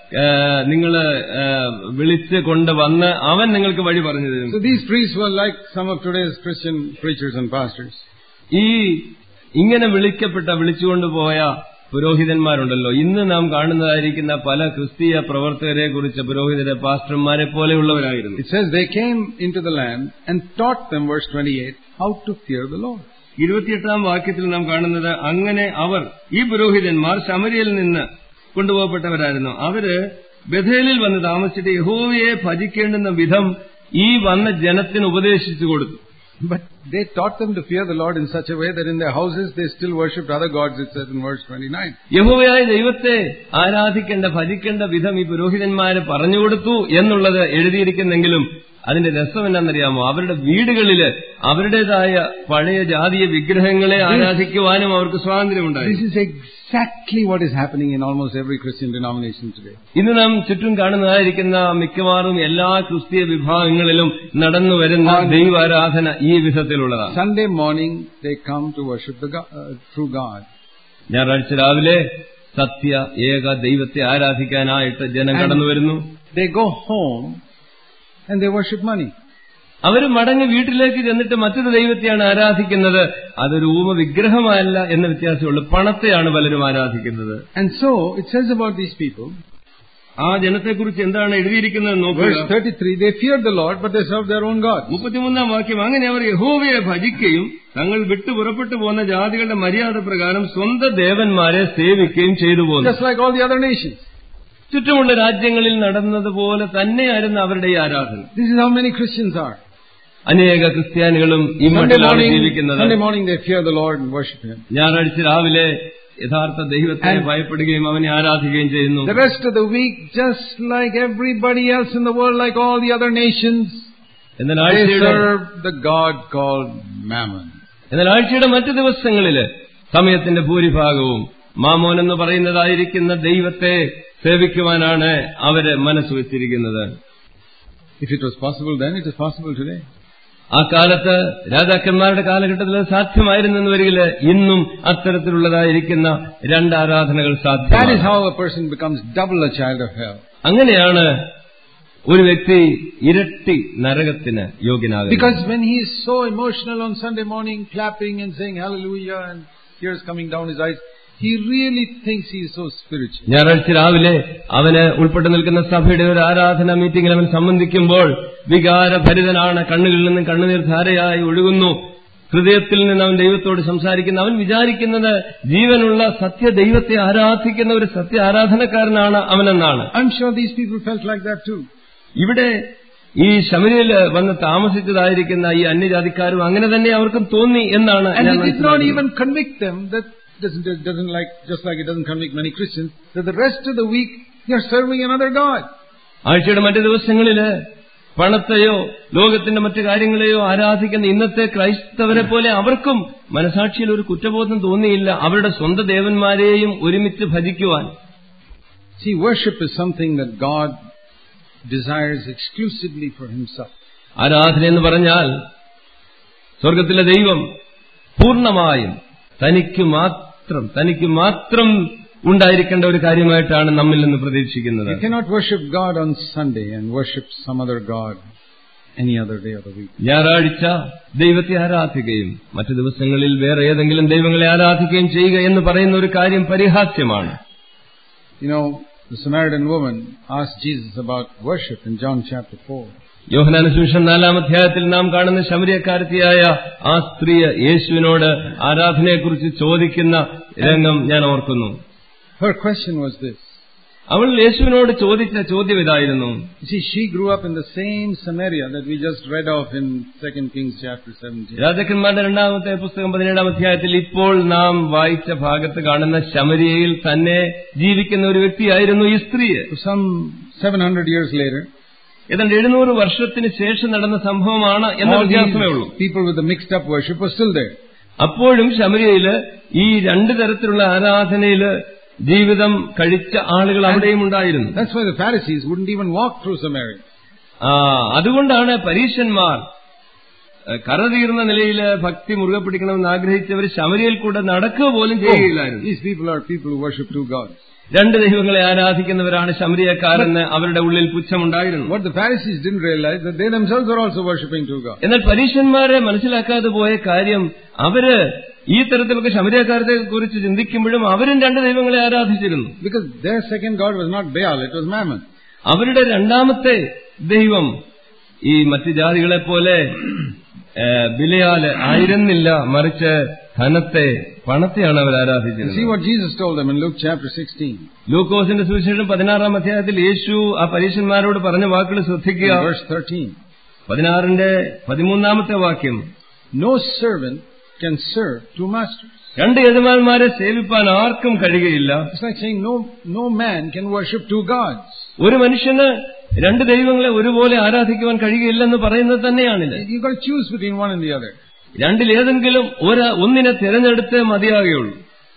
നിങ്ങൾ വിളിച്ച് കൊണ്ടുവന്ന് അവൻ നിങ്ങൾക്ക് വഴി പറഞ്ഞു തരും So these priests were like some of today's Christian preachers and pastors. ഈ ഇങ്ങനെ വിളിക്കപ്പെട്ട വിളിച്ചുകൊണ്ടുപോയ പുരോഹിതന്മാരുണ്ടല്ലോ ഇന്ന് നാം കാണുന്നതായിരിക്കുന്ന പല ക്രിസ്തീയ പ്രവർത്തകരെ കുറിച്ച് പുരോഹിതരെ പാസ്റ്റർമാരെ പോലെയുള്ളവരായിരുന്നു It says they came into the land and taught them, verse 28, how to fear the Lord. ഇരുപത്തിയെട്ടാം വാക്യത്തിൽ നാം കാണുന്നത് അങ്ങനെ അവർ ഈ പുരോഹിതന്മാർ ശമരിയിൽ നിന്ന് കൊണ്ടുപോകപ്പെട്ടവരായിരുന്നു അവര് ബഥേലിൽ വന്ന് താമസിച്ചിട്ട് യഹോവയെ ഭജിക്കേണ്ടുന്ന വിധം ഈ വന്ന ജനത്തിന് ഉപദേശിച്ചു കൊടുത്തു But they taught them to fear the Lord in such a way that in their houses they still worshipped other gods, it says in verse 29. യഹോവയായ ദൈവത്തെ ആരാധിക്കേണ്ട ഭജിക്കേണ്ട വിധം ഈ പുരോഹിതന്മാര് പറഞ്ഞുകൊടുത്തു എന്നുള്ളത് എഴുതിയിരിക്കുന്നെങ്കിലും അതിന്റെ രസം എന്നാണെന്നറിയാമോ അവരുടെ വീടുകളില് അവരുടേതായ പഴയ ജാതീയ വിഗ്രഹങ്ങളെ ആരാധിക്കുവാനും അവർക്ക് സ്വാതന്ത്ര്യമുണ്ടായി This is exactly what is happening in almost every Christian denomination today. ഇന്ന് നാം ചുറ്റും കാണുന്നതായിരിക്കുന്ന മിക്കവാറും എല്ലാ ക്രിസ്തീയ വിഭാഗങ്ങളിലും നടന്നു വരുന്ന ദൈവാരാധന ഈ വിധത്തിലുള്ളതാണ് Sunday morning they come to worship the God, uh, true God. ഞായറാഴ്ച രാവിലെ സത്യ ഏക ദൈവത്തെ ആരാധിക്കാനായിട്ട് ജനം കടന്നു വരുന്നു They go home and they worship money. അവർ മടങ്ങി വീട്ടിലേക്ക് ചെന്നിട്ട് മറ്റൊരു ദൈവത്തെയാണ് ആരാധിക്കുന്നത് അതൊരു ഊമ വിഗ്രഹമല്ല എന്ന വ്യത്യാസമുള്ളൂ പണത്തെയാണ് പലരും ആരാധിക്കുന്നത് And so it says about these people, ആ ജനത്തെക്കുറിച്ച് എന്താണ് എഴുതിയിരിക്കുന്നത് verse നോക്കുക 33, they feared the Lord but they served their own gods. മുപ്പത്തിമൂന്നാം വാക്യം അങ്ങനെ അവർ യഹോവയെ ഭജിക്കുകയും തങ്ങൾ വിട്ടു പുറപ്പെട്ടു പോകുന്ന ജാതികളുടെ മര്യാദ പ്രകാരം സ്വന്തം ദേവന്മാരെ സേവിക്കുകയും ചെയ്തു പോന്നു Just like all the other nations. ചുറ്റുമുള്ള രാജ്യങ്ങളിൽ നടന്നതുപോലെ തന്നെയായിരുന്നു അവരുടെ ഈ ആരാധന This is how many Christians are. അനേക ക്രിസ്ത്യാനികളും ഈ Sunday മട്ടിലാണ് morning, ജീവിക്കുന്നത് Sunday morning they fear the Lord and worship Him. ഞായറാഴ്ച രാവിലെ യഥാർത്ഥ ദൈവത്തെ And- ഭയപ്പെടുകയും അവനെ ആരാധിക്കുകയും ചെയ്യുന്നു The rest of the week, just like everybody else in the world, like all the other nations, എന്നാൽ they ആഴ്ചയുടെ serve the God called Mammon. എന്നാൽ ആഴ്ചയുടെ മറ്റു ദിവസങ്ങളില് സമയത്തിന്റെ ഭൂരിഭാഗവും മാമോൻ എന്ന് പറയുന്നതായിരിക്കുന്ന ദൈവത്തെ സേവിക്കുവാനാണ് അവര് മനസ്സ് വെച്ചിരിക്കുന്നത് If it was possible then, it is possible today. ആ കാലത്ത് രാജാക്കന്മാരുടെ കാലഘട്ടത്തിൽ അത് സാധ്യമായിരുന്നെന്ന് വരികില് ഇന്നും അത്തരത്തിലുള്ളതായിരിക്കുന്ന രണ്ട് ആരാധനകൾ That is സാധ്യമാണ് how a person becomes double a child of hell. അങ്ങനെയാണ് ഒരു വ്യക്തി ഇരട്ടി നരകത്തിന് യോഗ്യനാകുന്നത് Because when he is so emotional on Sunday morning, clapping and saying hallelujah and tears coming down his eyes, he really thinks he is so spiritual. ഞായറാഴ്ച രാവിലെ അവന് ഉൾപ്പെട്ടു നിൽക്കുന്ന സഭയുടെ ഒരു ആരാധന മീറ്റിംഗിൽ അവൻ സംബന്ധിക്കുമ്പോൾ വികാരഭരിതനാണ് കണ്ണുകളിൽ നിന്നും കണ്ണുനീർ ധാരയായി ഒഴുകുന്നു ഹൃദയത്തിൽ നിന്ന് അവൻ ദൈവത്തോട് സംസാരിക്കുന്ന അവൻ വിചാരിക്കുന്നത് ജീവനുള്ള സത്യ ദൈവത്തെ ആരാധിക്കുന്ന ഒരു സത്യ ആരാധനക്കാരനാണ് അവനെന്നാണ് I'm sure these people felt like that too. ഇവിടെ ഈ ശമരിയിൽ വന്ന് താമസിച്ചതായിരിക്കുന്ന ഈ അന്യജാതിക്കാരും അങ്ങനെ തന്നെ അവർക്കും തോന്നി എന്നാണ് And ഞാൻ it did not മനസ്സിലാക്കുന്നത്. even convict them that doesn't, it doesn't like, just like it doesn't convict many Christians, that the rest of the week they are serving another God. ആഴ്ചയുടെ മറ്റു ദിവസങ്ങളില് പണത്തെയോ ലോകത്തിന്റെ മറ്റു കാര്യങ്ങളെയോ ആരാധിക്കുന്ന ഇന്നത്തെ ക്രൈസ്തവരെ പോലെ അവർക്കും മനസാക്ഷിയിൽ ഒരു കുറ്റബോധം തോന്നിയില്ല അവരുടെ സ്വന്തം ദേവന്മാരെയും ഒരുമിച്ച് ഭജിക്കുവാൻ See, worship is something that God desires exclusively for Himself. ആരാധന എന്ന് പറഞ്ഞാൽ സ്വർഗത്തിലെ ദൈവം പൂർണ്ണമായും തനിക്ക് മാത്രം തനിക്ക് മാത്രം ഉണ്ടായിരിക്കേണ്ട ഒരു കാര്യമായിട്ടാണ് നമ്മിൽ നിന്ന് പ്രതീക്ഷിക്കുന്നത് You cannot worship God on Sunday and worship some other God any other day of the week. ഞായറാഴ്ച ദൈവത്തെ ആരാധിക്കുകയും മറ്റു ദിവസങ്ങളിൽ വേറെ ഏതെങ്കിലും ദൈവങ്ങളെ ആരാധിക്കുകയും ചെയ്യുക എന്ന് പറയുന്ന ഒരു കാര്യം പരിഹാസ്യമാണ് You know, the Samaritan woman asked Jesus about worship in John chapter 4. യോഹനാന സുവിശേഷം നാലാം അധ്യായത്തിൽ നാം കാണുന്ന ശമരിയക്കാരത്തിയായ ആ സ്ത്രീ യേശുവിനോട് ആരാധനയെക്കുറിച്ച് ചോദിക്കുന്ന രംഗം ഞാൻ ഓർക്കുന്നു Her question was this. അവൾ യേശുവിനോട് ചോദിച്ച ചോദ്യം ഇതായിരുന്നു You see, she grew up in the same Samaria that we just read of in 2 Kings chapter 17. രാജാക്കന്മാരുടെ രണ്ടാമത്തെ പുസ്തകം പതിനേഴാം അധ്യായത്തിൽ ഇപ്പോൾ നാം വായിച്ച ഭാഗത്ത് കാണുന്ന ശമരിയയിൽ തന്നെ ജീവിക്കുന്ന ഒരു വ്യക്തിയായിരുന്നു ഈ സ്ത്രീ So some 700 years later, ഏതാണ്ട് എഴുന്നൂറ് വർഷത്തിന് ശേഷം നടന്ന സംഭവമാണ് എന്ന all വ്യത്യാസമേ ഉള്ളൂ these people with the mixed up worship were still there. അപ്പോഴും ശമരിയയില് ഈ രണ്ടു തരത്തിലുള്ള ആരാധനയില് ജീവിതം കഴിച്ച ആളുകൾ അവിടെയും ഉണ്ടായിരുന്നു That's why the Pharisees wouldn't even walk through Samaria. ആ അതുകൊണ്ടാണ് പരീശന്മാർ ഏഹ്, കറതീർന്ന നിലയിൽ ഭക്തി മുറുകെ പിടിക്കണമെന്ന് ആഗ്രഹിച്ചവർ ശമരിയിൽ കൂടെ നടക്കുക പോലും ചെയ്യുകയില്ലായിരുന്നു These people are people who worship two gods. രണ്ട് ദൈവങ്ങളെ ആരാധിക്കുന്നവരാണ് ശമരിയക്കാരെന്ന് അവരുടെ ഉള്ളിൽ പുച്ഛമുണ്ടായിരുന്നു What the Pharisees didn't realize that they themselves are also worshipping two gods. എന്നാൽ പരീശന്മാരെ മനസ്സിലാക്കാതെ പോയ കാര്യം അവര് ഈ തരത്തിലൊക്കെ ശമരിയക്കാരത്തെ കുറിച്ച് ചിന്തിക്കുമ്പോഴും അവരും രണ്ട് ദൈവങ്ങളെ ആരാധിച്ചിരുന്നു Because their second god was not Baal, it was Mammon. അവരുടെ രണ്ടാമത്തെ ദൈവം ഈ മറ്റ് ജാതികളെ പോലെ ഏ, ബിലയാല് ആയിരുന്നില്ല മറിച്ച് ധനത്തെ പണത്തെയാണ് അവർ You see ആരാധിച്ചിരുന്നത് what Jesus told them in Luke chapter 16, ലൂക്കോസിന്റെ സുവിശേഷം പതിനാറാം അധ്യായത്തിൽ യേശു ആ പരീക്ഷന്മാരോട് പറഞ്ഞ വാക്കുകൾ in ശ്രദ്ധിക്കുക verse 13. പതിനാറിന്റെ പതിമൂന്നാമത്തെ വാക്യം No servant can serve two masters. രണ്ട് യജമാന്മാരെ സേവിപ്പാൻ ആർക്കും കഴിയുകയില്ല It's like saying no, no man can worship two gods. ഒരു മനുഷ്യന് രണ്ട് ദൈവങ്ങളെ ഒരുപോലെ ആരാധിക്കുവാൻ കഴിയുകയില്ലെന്ന് പറയുന്നത് തന്നെയാണിത് You've got to choose between one and the other. രണ്ടിലേതെങ്കിലും ഒരു ഒന്നിനെ തിരഞ്ഞെടുത്തേ മതിയാകുകയുള്ളൂ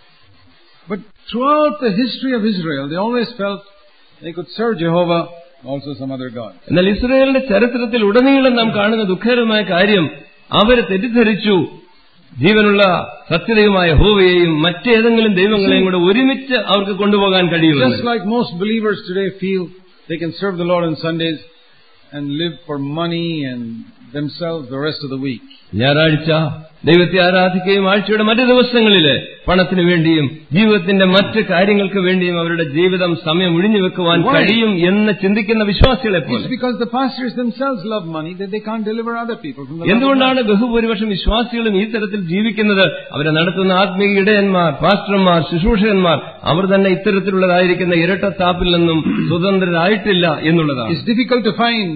But throughout the history of Israel, they always felt they could serve Jehovah, also some other god. എന്നാൽ ഇസ്രയേലിന്റെ ചരിത്രത്തിൽ ഉടനീളം നാം കാണുന്ന ദുഃഖകരമായ കാര്യം അവരെ തെറ്റിദ്ധരിച്ചു ജീവനുള്ള സത്യദൈവമായ ഹോവയെയും മറ്റേതെങ്കിലും ദൈവങ്ങളെയും കൂടെ ഒരുമിച്ച് അവർക്ക് കൊണ്ടുപോകാൻ Just കഴിയുമെന്ന് like most believers today feel they can serve the Lord on Sundays and live for money and themselves the rest of the week. ഞായറാഴ്ച ദൈവത്തെ ആരാധിക്കുകയും ആഴ്ചയുടെ മറ്റു ദിവസങ്ങളില് പണത്തിനു വേണ്ടിയും ജീവിതത്തിന്റെ മറ്റ് കാര്യങ്ങൾക്ക് വേണ്ടിയും അവരുടെ ജീവിതം സമയം ഒഴിഞ്ഞു വെക്കുവാൻ Why? കഴിയും എന്ന് ചിന്തിക്കുന്ന വിശ്വാസികളെ It's പോലെ because the pastors themselves love money that they can't deliver other people from the love of എന്തുകൊണ്ടാണ് God. ബഹുഭൂരിപക്ഷം വിശ്വാസികളും ഈ തരത്തിൽ ജീവിക്കുന്നത് അവരെ നടത്തുന്ന ആത്മീയ ഇടയന്മാർ പാസ്റ്റർമാർ ശുശ്രൂഷകന്മാർ അവർ തന്നെ ഇത്തരത്തിലുള്ളതായിരിക്കുന്ന ഇരട്ടത്താപ്പിൽ നിന്നും സ്വതന്ത്രരായിട്ടില്ല എന്നുള്ളതാണ് It's difficult to find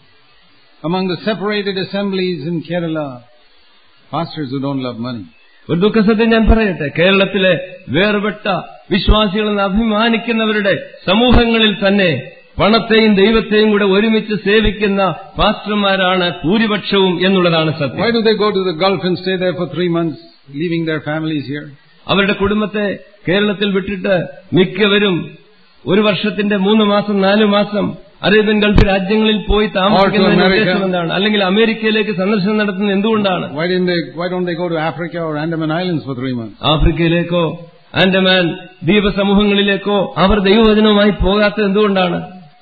among the separated assemblies in Kerala pastors who don't love money. ഒരു ദുഃഖസത്യം ഞാൻ പറയട്ടെ കേരളത്തിലെ വേർപെട്ട വിശ്വാസികളെന്ന് അഭിമാനിക്കുന്നവരുടെ സമൂഹങ്ങളിൽ തന്നെ പണത്തെയും ദൈവത്തെയും കൂടെ ഒരുമിച്ച് സേവിക്കുന്ന പാസ്റ്റർമാരാണ് ഭൂരിപക്ഷവും എന്നുള്ളതാണ് Why സത്യം do they go to the Gulf and stay there for three months, leaving their families here? അവരുടെ കുടുംബത്തെ കേരളത്തിൽ വിട്ടിട്ട് മിക്കവരും ഒരു വർഷത്തിന്റെ മൂന്ന് മാസം നാലു മാസം അറേബ്യൻ ഗൾഫ് രാജ്യങ്ങളിൽ പോയി താമസിക്കുന്നതിന്റെ America. ഉദ്ദേശം എന്താണ് അല്ലെങ്കിൽ അമേരിക്കയിലേക്ക് സന്ദർശനം നടത്തുന്നത് എന്തുകൊണ്ടാണ് Why didn't they, why don't they go to Africa or Andaman Islands for three months? ആഫ്രിക്കയിലേക്കോ Andaman ദ്വീപസമൂഹങ്ങളിലേക്കോ അവർ ദൈവവചനവുമായി പോകാത്തത് എന്തുകൊണ്ടാണ്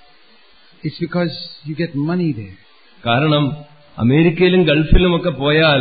It's because you get money there. കാരണം അമേരിക്കയിലും ഗൾഫിലുമൊക്കെ പോയാൽ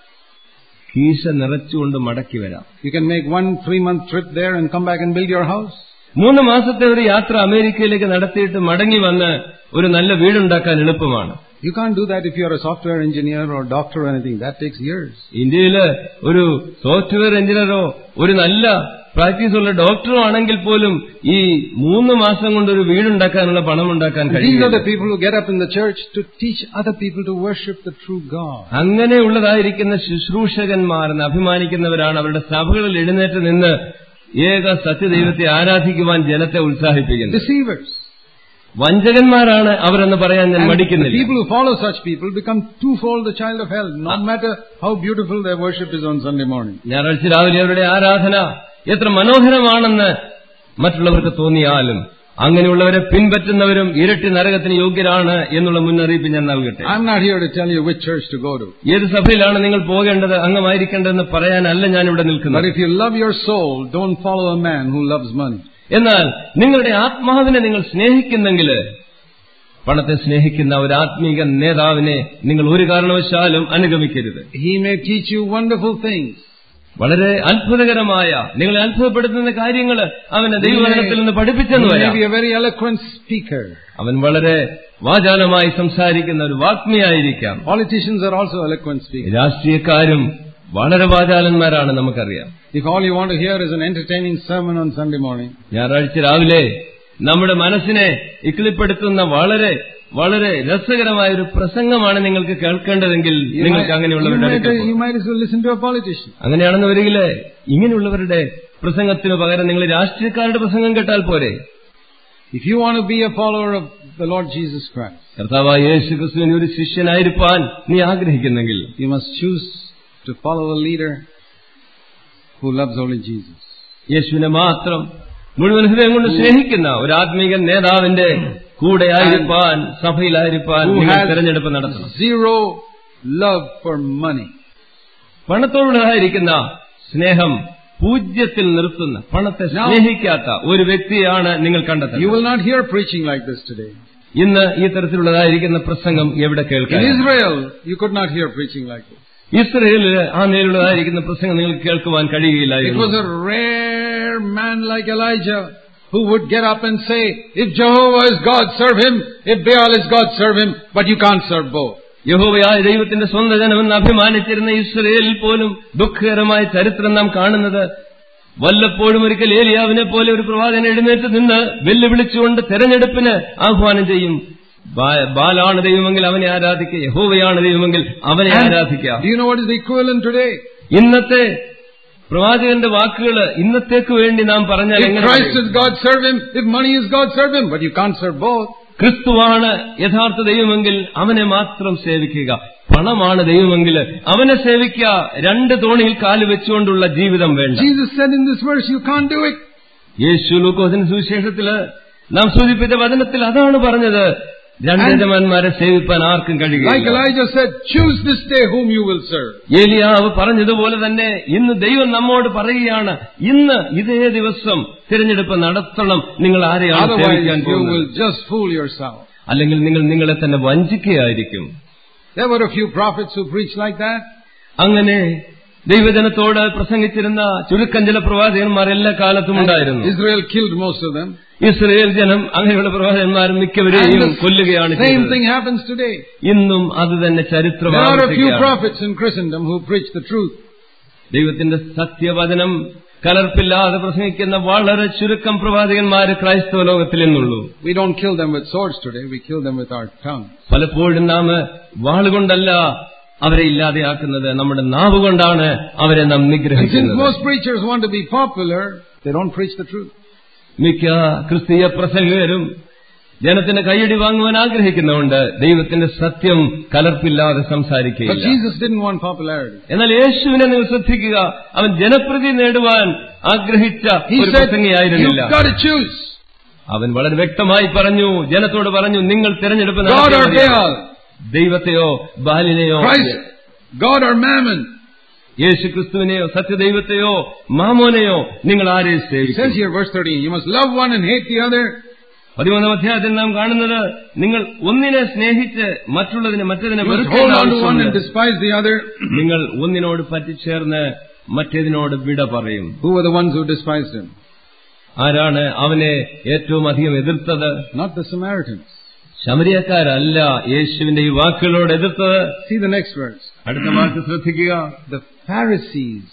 കീശ നിറച്ചുകൊണ്ട് മടക്കി വരാം You can make one three month trip there and come back and build your house. മൂന്ന് മാസത്തെ ഒരു യാത്ര അമേരിക്കയിലേക്ക് നടത്തിയിട്ട് മടങ്ങി വന്ന് ഒരു നല്ല വീടുണ്ടാക്കാൻ എളുപ്പമാണ് You can't do that if you're a software engineer or doctor or anything. That takes years. ഇന്ത്യയില് ഒരു സോഫ്റ്റ്വെയർ എഞ്ചിനീയറോ ഒരു നല്ല പ്രാക്ടീസ് ഉള്ള ഡോക്ടറോ ആണെങ്കിൽ പോലും ഈ മൂന്ന് മാസം കൊണ്ട് ഒരു വീടുണ്ടാക്കാനുള്ള പണം ഉണ്ടാക്കാൻ These are കഴിയില്ല the people who get up in the church to teach other people to worship the true God. അങ്ങനെയുള്ളതായിരിക്കുന്ന ശുശ്രൂഷകന്മാരെന്ന് അഭിമാനിക്കുന്നവരാണ് അവരുടെ സഭകളിൽ എഴുന്നേറ്റ് നിന്ന് ഏക സത്യദൈവത്തെ ആരാധിക്കുവാൻ ജനത്തെ ഉത്സാഹിപ്പിക്കുന്നത് Deceivers. വഞ്ചകന്മാരാണ് അവരെന്ന് പറയാൻ ഞാൻ And the മടിക്കുന്നില്ല people who follow such people become twofold the child of hell, no matter how beautiful their worship is on Sunday morning. ഞായറാഴ്ച രാവിലെ അവരുടെ ആരാധന എത്ര മനോഹരമാണെന്ന് മറ്റുള്ളവർക്ക് തോന്നിയാലും അങ്ങനെയുള്ളവരെ പിൻപറ്റുന്നവരും ഇരട്ടി നരകത്തിന് യോഗ്യരാണ് എന്നുള്ള മുന്നറിയിപ്പ് ഞാൻ നൽകട്ടെ I'm not here to tell you which church to go to. ഏത് സഭയിലാണ് നിങ്ങൾ പോകേണ്ടത് അംഗമായിരിക്കേണ്ടതെന്ന് പറയാനല്ല ഞാൻ ഇവിടെ But നിൽക്കുന്നത് if you love your soul, don't follow a man who loves money. എന്നാൽ നിങ്ങളുടെ ആത്മാവിനെ നിങ്ങൾ സ്നേഹിക്കുന്നെങ്കിൽ പണത്തെ സ്നേഹിക്കുന്ന ഒരു ആത്മീക നേതാവിനെ നിങ്ങൾ ഒരു കാരണവശാലും അനുഗമിക്കരുത് He may teach you wonderful things. വളരെ അത്ഭുതകരമായ നിങ്ങളെ അത്ഭുതപ്പെടുത്തുന്ന കാര്യങ്ങൾ അവന്റെ ദൈവവചനത്തിൽ നിന്ന് He പഠിപ്പിച്ചെന്ന് may വരാം be a very eloquent speaker. അവൻ വളരെ വാചാലമായി സംസാരിക്കുന്ന ഒരു വാഗ്മിയായിരിക്കാം Politicians are also eloquent speakers. രാഷ്ട്രീയക്കാരും വളരെ വാചാലന്മാരാണ് നമുക്കറിയാം If all you want to hear is an entertaining sermon on Sunday morning, ഞായറാഴ്ച രാവിലെ നമ്മുടെ മനസ്സിനെ ഇക്കിളിപ്പെടുത്തുന്ന വളരെ വളരെ രസകരമായ ഒരു പ്രസംഗമാണ് നിങ്ങൾക്ക് കേൾക്കേണ്ടതെങ്കിൽ you might, നിങ്ങൾക്ക് you, അങ്ങനെയുള്ളവരുടെ might, അടുക്കൽ പോകാം. you might as well listen to a politician. അങ്ങനെയാണെന്ന് വരികില് ഇങ്ങനെയുള്ളവരുടെ പ്രസംഗത്തിന് പകരം നിങ്ങൾ രാഷ്ട്രീയക്കാരുടെ പ്രസംഗം കേട്ടാൽ പോരെ If you want to be a follower of the Lord Jesus Christ, കർത്താവായ യേശു ക്രിസ്തുവിന് ഒരു ശിഷ്യനായിരിക്കാൻ നീ ആഗ്രഹിക്കുന്നെങ്കിൽ you must choose to follow a leader who loves only Jesus. യേശുവിനെ മാത്രം മുഴുവൻ ഹൃദയം കൊണ്ട് സ്നേഹിക്കുന്ന ഒരു ആത്മീക നേതാവിന്റെ കൂടെ ആയിരിക്കാൻ സഭയിലായിരിക്കാൻ Who നിങ്ങൾ has തെരഞ്ഞെടുപ്പ് നടത്തണം zero love for money. പണത്തോടുള്ളതായിരിക്കുന്ന സ്നേഹം പൂജ്യത്തിൽ നിർത്തുന്ന പണത്തെ Now- സ്നേഹിക്കാത്ത ഒരു വ്യക്തിയാണ് നിങ്ങൾ You കണ്ടെത്തുന്നത് will not hear preaching like this today. ഇന്ന് ഈ തരത്തിലുള്ളതായിരിക്കുന്ന പ്രസംഗം എവിടെ In കേൾക്കാൻ Israel, you could not hear preaching like this. ഇസ്രയേലിൽ ആ നേരിടുന്നതായിരിക്കുന്ന പ്രസംഗം നിങ്ങൾക്ക് കേൾക്കുവാൻ It കഴിയുകയില്ലായിരുന്നു was a rare man like Elijah who would get up and say, if Jehovah is God, serve him. If Baal is God, serve him. But you can't serve both. യഹോവയായ ദൈവത്തിന്റെ സ്വന്തം ജനമെന്ന് അഭിമാനിച്ചിരുന്ന ഇസ്രയേലിൽ പോലും ദുഃഖകരമായ ചരിത്രം നാം കാണുന്നത് വല്ലപ്പോഴും ഒരിക്കൽ ഏലിയാവിനെ പോലെ ഒരു പ്രവാചകൻ എഴുന്നേറ്റ് നിന്ന് വെല്ലുവിളിച്ചുകൊണ്ട് തെരഞ്ഞെടുപ്പിന് ആഹ്വാനം ചെയ്യും ബാ- ബാലാണ് ദൈവമെങ്കിൽ അവനെ ആരാധിക്കുക യഹോവയാണ് ദൈവമെങ്കിൽ അവനെ ആരാധിക്കുക Do you know what is the equivalent today? ഇന്നത്തെ പ്രവാചകന്റെ വാക്കുകൾ ഇന്നത്തേക്ക് വേണ്ടി നാം പറഞ്ഞാൽ If എങ്ങനെ Christ പറയും? is God, serve him. If money is God, serve him. But you can't serve both. ക്രിസ്തുവാണ് യഥാർത്ഥ ദൈവമെങ്കിൽ അവനെ മാത്രം സേവിക്കുക പണമാണ് ദൈവമെങ്കിൽ അവനെ സേവിക്കുക രണ്ട് തോണിയിൽ കാല് വെച്ചുകൊണ്ടുള്ള ജീവിതം വേണ്ട Jesus said in this verse, you can't do it. യേശു ലൂക്കോസിന് സുവിശേഷത്തില് നാം സൂചിപ്പിച്ച വചനത്തിൽ അതാണ് പറഞ്ഞത് രണ്ട് യജമാന്മാരെ സേവിപ്പാൻ ആർക്കും Like കഴിയില്ല Elijah said, choose this day whom you will serve. ഏലിയാവ് പറഞ്ഞതുപോലെ തന്നെ ഇന്ന് ദൈവം നമ്മോട് പറയുകയാണ് ഇന്ന് ഇതേ ദിവസം തിരഞ്ഞെടുപ്പ് നടത്തണം നിങ്ങൾ ആരെയാണ് Otherwise, സേവിക്കാൻ you പോകുന്നത് will just fool yourself. അല്ലെങ്കിൽ നിങ്ങൾ നിങ്ങളെ തന്നെ വഞ്ചിക്കുകയായിരിക്കും There were a few prophets who preached like that. അങ്ങനെ ദൈവജനത്തോട് പ്രസംഗിച്ചിരുന്ന ചുരുക്കം ചില പ്രവാചകന്മാർ എല്ലാ കാലത്തും ഉണ്ടായിരുന്നു Israel killed most of them. Israel ജനം അങ്ങനെയുള്ള പ്രവാചകന്മാരും And മിക്കവരെയും the കൊല്ലുകയാണ് same ചെയ്തത് thing happens today. ഇന്നും അത് തന്നെ ചരിത്രം There are a few ആവർത്തിക്കുകയാണ്. prophets in Christendom who preach the truth. ദൈവത്തിന്റെ സത്യവചനം കലർപ്പില്ലാതെ പ്രസംഗിക്കുന്ന വളരെ ചുരുക്കം പ്രവാചകന്മാര് ക്രൈസ്തവ ലോകത്തിൽ നിന്നുള്ളൂ We don't kill them with swords today, we kill them with our tongue. പലപ്പോഴും നാം വാളുകൊണ്ടല്ല അവരെ ഇല്ലാതെയാക്കുന്നത് നമ്മുടെ നാവ് കൊണ്ടാണ് അവരെ നാം And since നിഗ്രഹിക്കുന്നത് most preachers want to be popular, they don't preach the truth. മിക്ക ക്രിസ്തീയ പ്രസംഗകരും ജനത്തിന് കൈയടി വാങ്ങുവാൻ ആഗ്രഹിക്കുന്നുണ്ട് ദൈവത്തിന്റെ സത്യം കലർപ്പില്ലാതെ But സംസാരിക്കുകയില്ല Jesus didn't want popularity. എന്നാൽ യേശുവിനെ നിങ്ങൾ ശ്രദ്ധിക്കുക അവൻ ജനപ്രതി നേടുവാൻ ആഗ്രഹിച്ച He ഒരു said, പ്രസംഗിയായിരുന്നില്ല you've got to choose അവൻ വളരെ വ്യക്തമായി പറഞ്ഞു ജനത്തോട് പറഞ്ഞു നിങ്ങൾ തിരഞ്ഞെടുപ്പ് God നടത്തിയാൽ or മതി. Baal, ദൈവത്തെയോ ബാലിനെയോ Christ, God or Mammon. യേശു ക്രിസ്തുവിനെയോ സത്യദൈവത്തെയോ മാമോനെയോ നിങ്ങൾ ആരെ It says സേവിക്കും here, verse 13, you must love one and hate the other. പതിമൂന്നാം അധ്യായത്തിൽ നാം കാണുന്നത് നിങ്ങൾ ഒന്നിനെ സ്നേഹിച്ച് മറ്റുള്ളതിനെ മറ്റതിനെ You must വെറുക്കേണ്ട hold on to one and ആവശ്യമുണ്ട്. despise the other. നിങ്ങൾ ഒന്നിനോട് പറ്റിച്ചേർന്ന് മറ്റേതിനോട് വിട പറയും Who were the ones who despised him? ആരാണ് അവനെ ഏറ്റവും അധികം എതിർത്തത് Not the Samaritans. ശമരിയക്കാരല്ല യേശുവിന്റെ ഈ വാക്കുകളോട് എതിർത്തത് See the next verse. അടുത്ത വാക്ക് ശ്രദ്ധിക്കുക The Pharisees,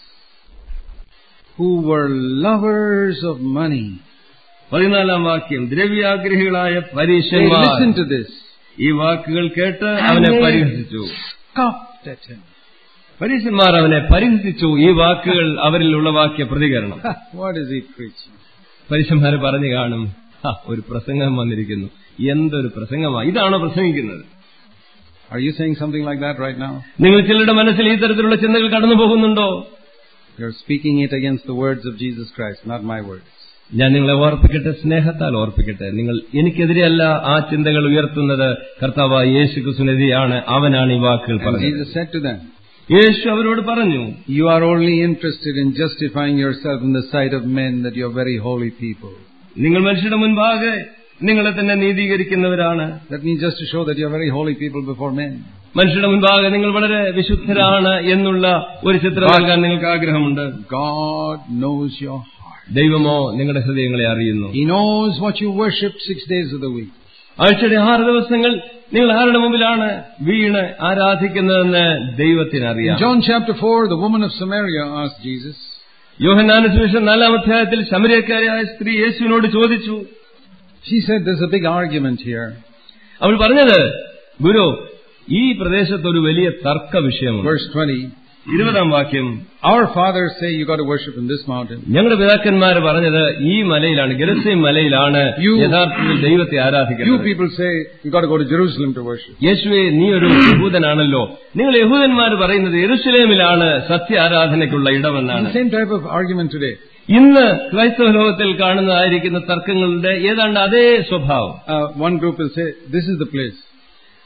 who were lovers of money, പതിനാലാം വാക്യം ദ്രവ്യാഗ്രഹികളായ they പരീക്ഷന്മാർ listened to this, ഈ വാക്കുകൾ കേട്ട് അവനെ പരിഹസിച്ചു scoffed at him. പരീക്ഷന്മാർ അവനെ പരിഹസിച്ചു ഈ വാക്കുകൾ അവരിൽ ഉളവാക്കിയ പ്രതികരണം what is he preaching? പരീക്ഷന്മാർ പറഞ്ഞു കാണും "ഹ, ഒരു പ്രസംഗം വന്നിരിക്കുന്നു എന്തൊരു പ്രസംഗമാണ് ഇതാണോ പ്രസംഗിക്കുന്നത് Are you saying something like that right now? നിങ്ങൾ ചിലരുടെ മനസ്സിൽ ഈ തരത്തിലുള്ള ചിന്തകൾ കടന്നു പോകുന്നുണ്ടോ You're speaking it against the words of Jesus Christ, not my words. ഞാൻ നിങ്ങളെ ഓർപ്പിക്കട്ടെ സ്നേഹത്താൽ ഓർപ്പിക്കട്ടെ നിങ്ങൾ എനിക്കെതിരെയല്ല ആ ചിന്തകൾ ഉയർത്തുന്നത് കർത്താവ് യേശു ക്രിസ്തുനെതിരെയാണ് അവനാണ് ഈ വാക്കുകൾ And പറഞ്ഞത് Jesus said to them, യേശു അവരോട് പറഞ്ഞു You are only interested in justifying yourself in the sight of men that you're very holy people. നിങ്ങൾ മനുഷ്യരുടെ മുൻപാകെ നിങ്ങളെ തന്നെ നീതീകരിക്കുന്നവരാണ് That means just to show that you're very holy people before men. മനുഷ്യരുടെ മുൻപാകെ നിങ്ങൾ വളരെ വിശുദ്ധരാണ് എന്നുള്ള ഒരു ചിത്രം നൽകാൻ നിങ്ങൾക്ക് ആഗ്രഹമുണ്ട് God knows your heart. ദൈവമോ നിങ്ങളുടെ ഹൃദയങ്ങളെ അറിയുന്നു He knows what you worship six days of the week. ആഴ്ചയുടെ ആറ് ദിവസങ്ങൾ നിങ്ങൾ ആരുടെ മുമ്പിലാണ് വീണ് ആരാധിക്കുന്നതെന്ന് ദൈവത്തിന് In അറിയാം John chapter 4, the woman of Samaria asked Jesus, യോഹന്നാന സുവിശേഷം നാലാം അധ്യായത്തിൽ ശമരിയക്കാരിയായ സ്ത്രീ യേശുവിനോട് ചോദിച്ചു she said, There's a big argument here. അവൾ പറഞ്ഞത് ഗുരു ഈ പ്രദേശത്ത് ഒരു വലിയ തർക്ക വിഷയമുണ്ട് Verse 20, ഇരുപതാം വാക്യം Our fathers say you got to worship in this mountain. ഞങ്ങളുടെ പിതാക്കന്മാർ പറഞ്ഞത് ഈ മലയിലാണ് ഗരസീം മലയിലാണ് You- യഥാർത്ഥത്തിൽ ദൈവത്തെ You ആരാധിക്കുന്നത് people say you got to go to Jerusalem to worship. യേശുവെ നീ ഒരു യഹൂദനാണല്ലോ നിങ്ങൾ യഹൂദന്മാർ പറയുന്നത് യെരുസലേമിലാണ് സത്യ ആരാധനയ്ക്കുള്ള It's ഇടമെന്നാണ് the same type of argument today. ഇന്ന് ക്രൈസ്തവ ലോകത്തിൽ കാണുന്നതായിരിക്കുന്ന തർക്കങ്ങളുടെ ഏതാണ്ട് അതേ സ്വഭാവം Uh, one group will say, This is the place.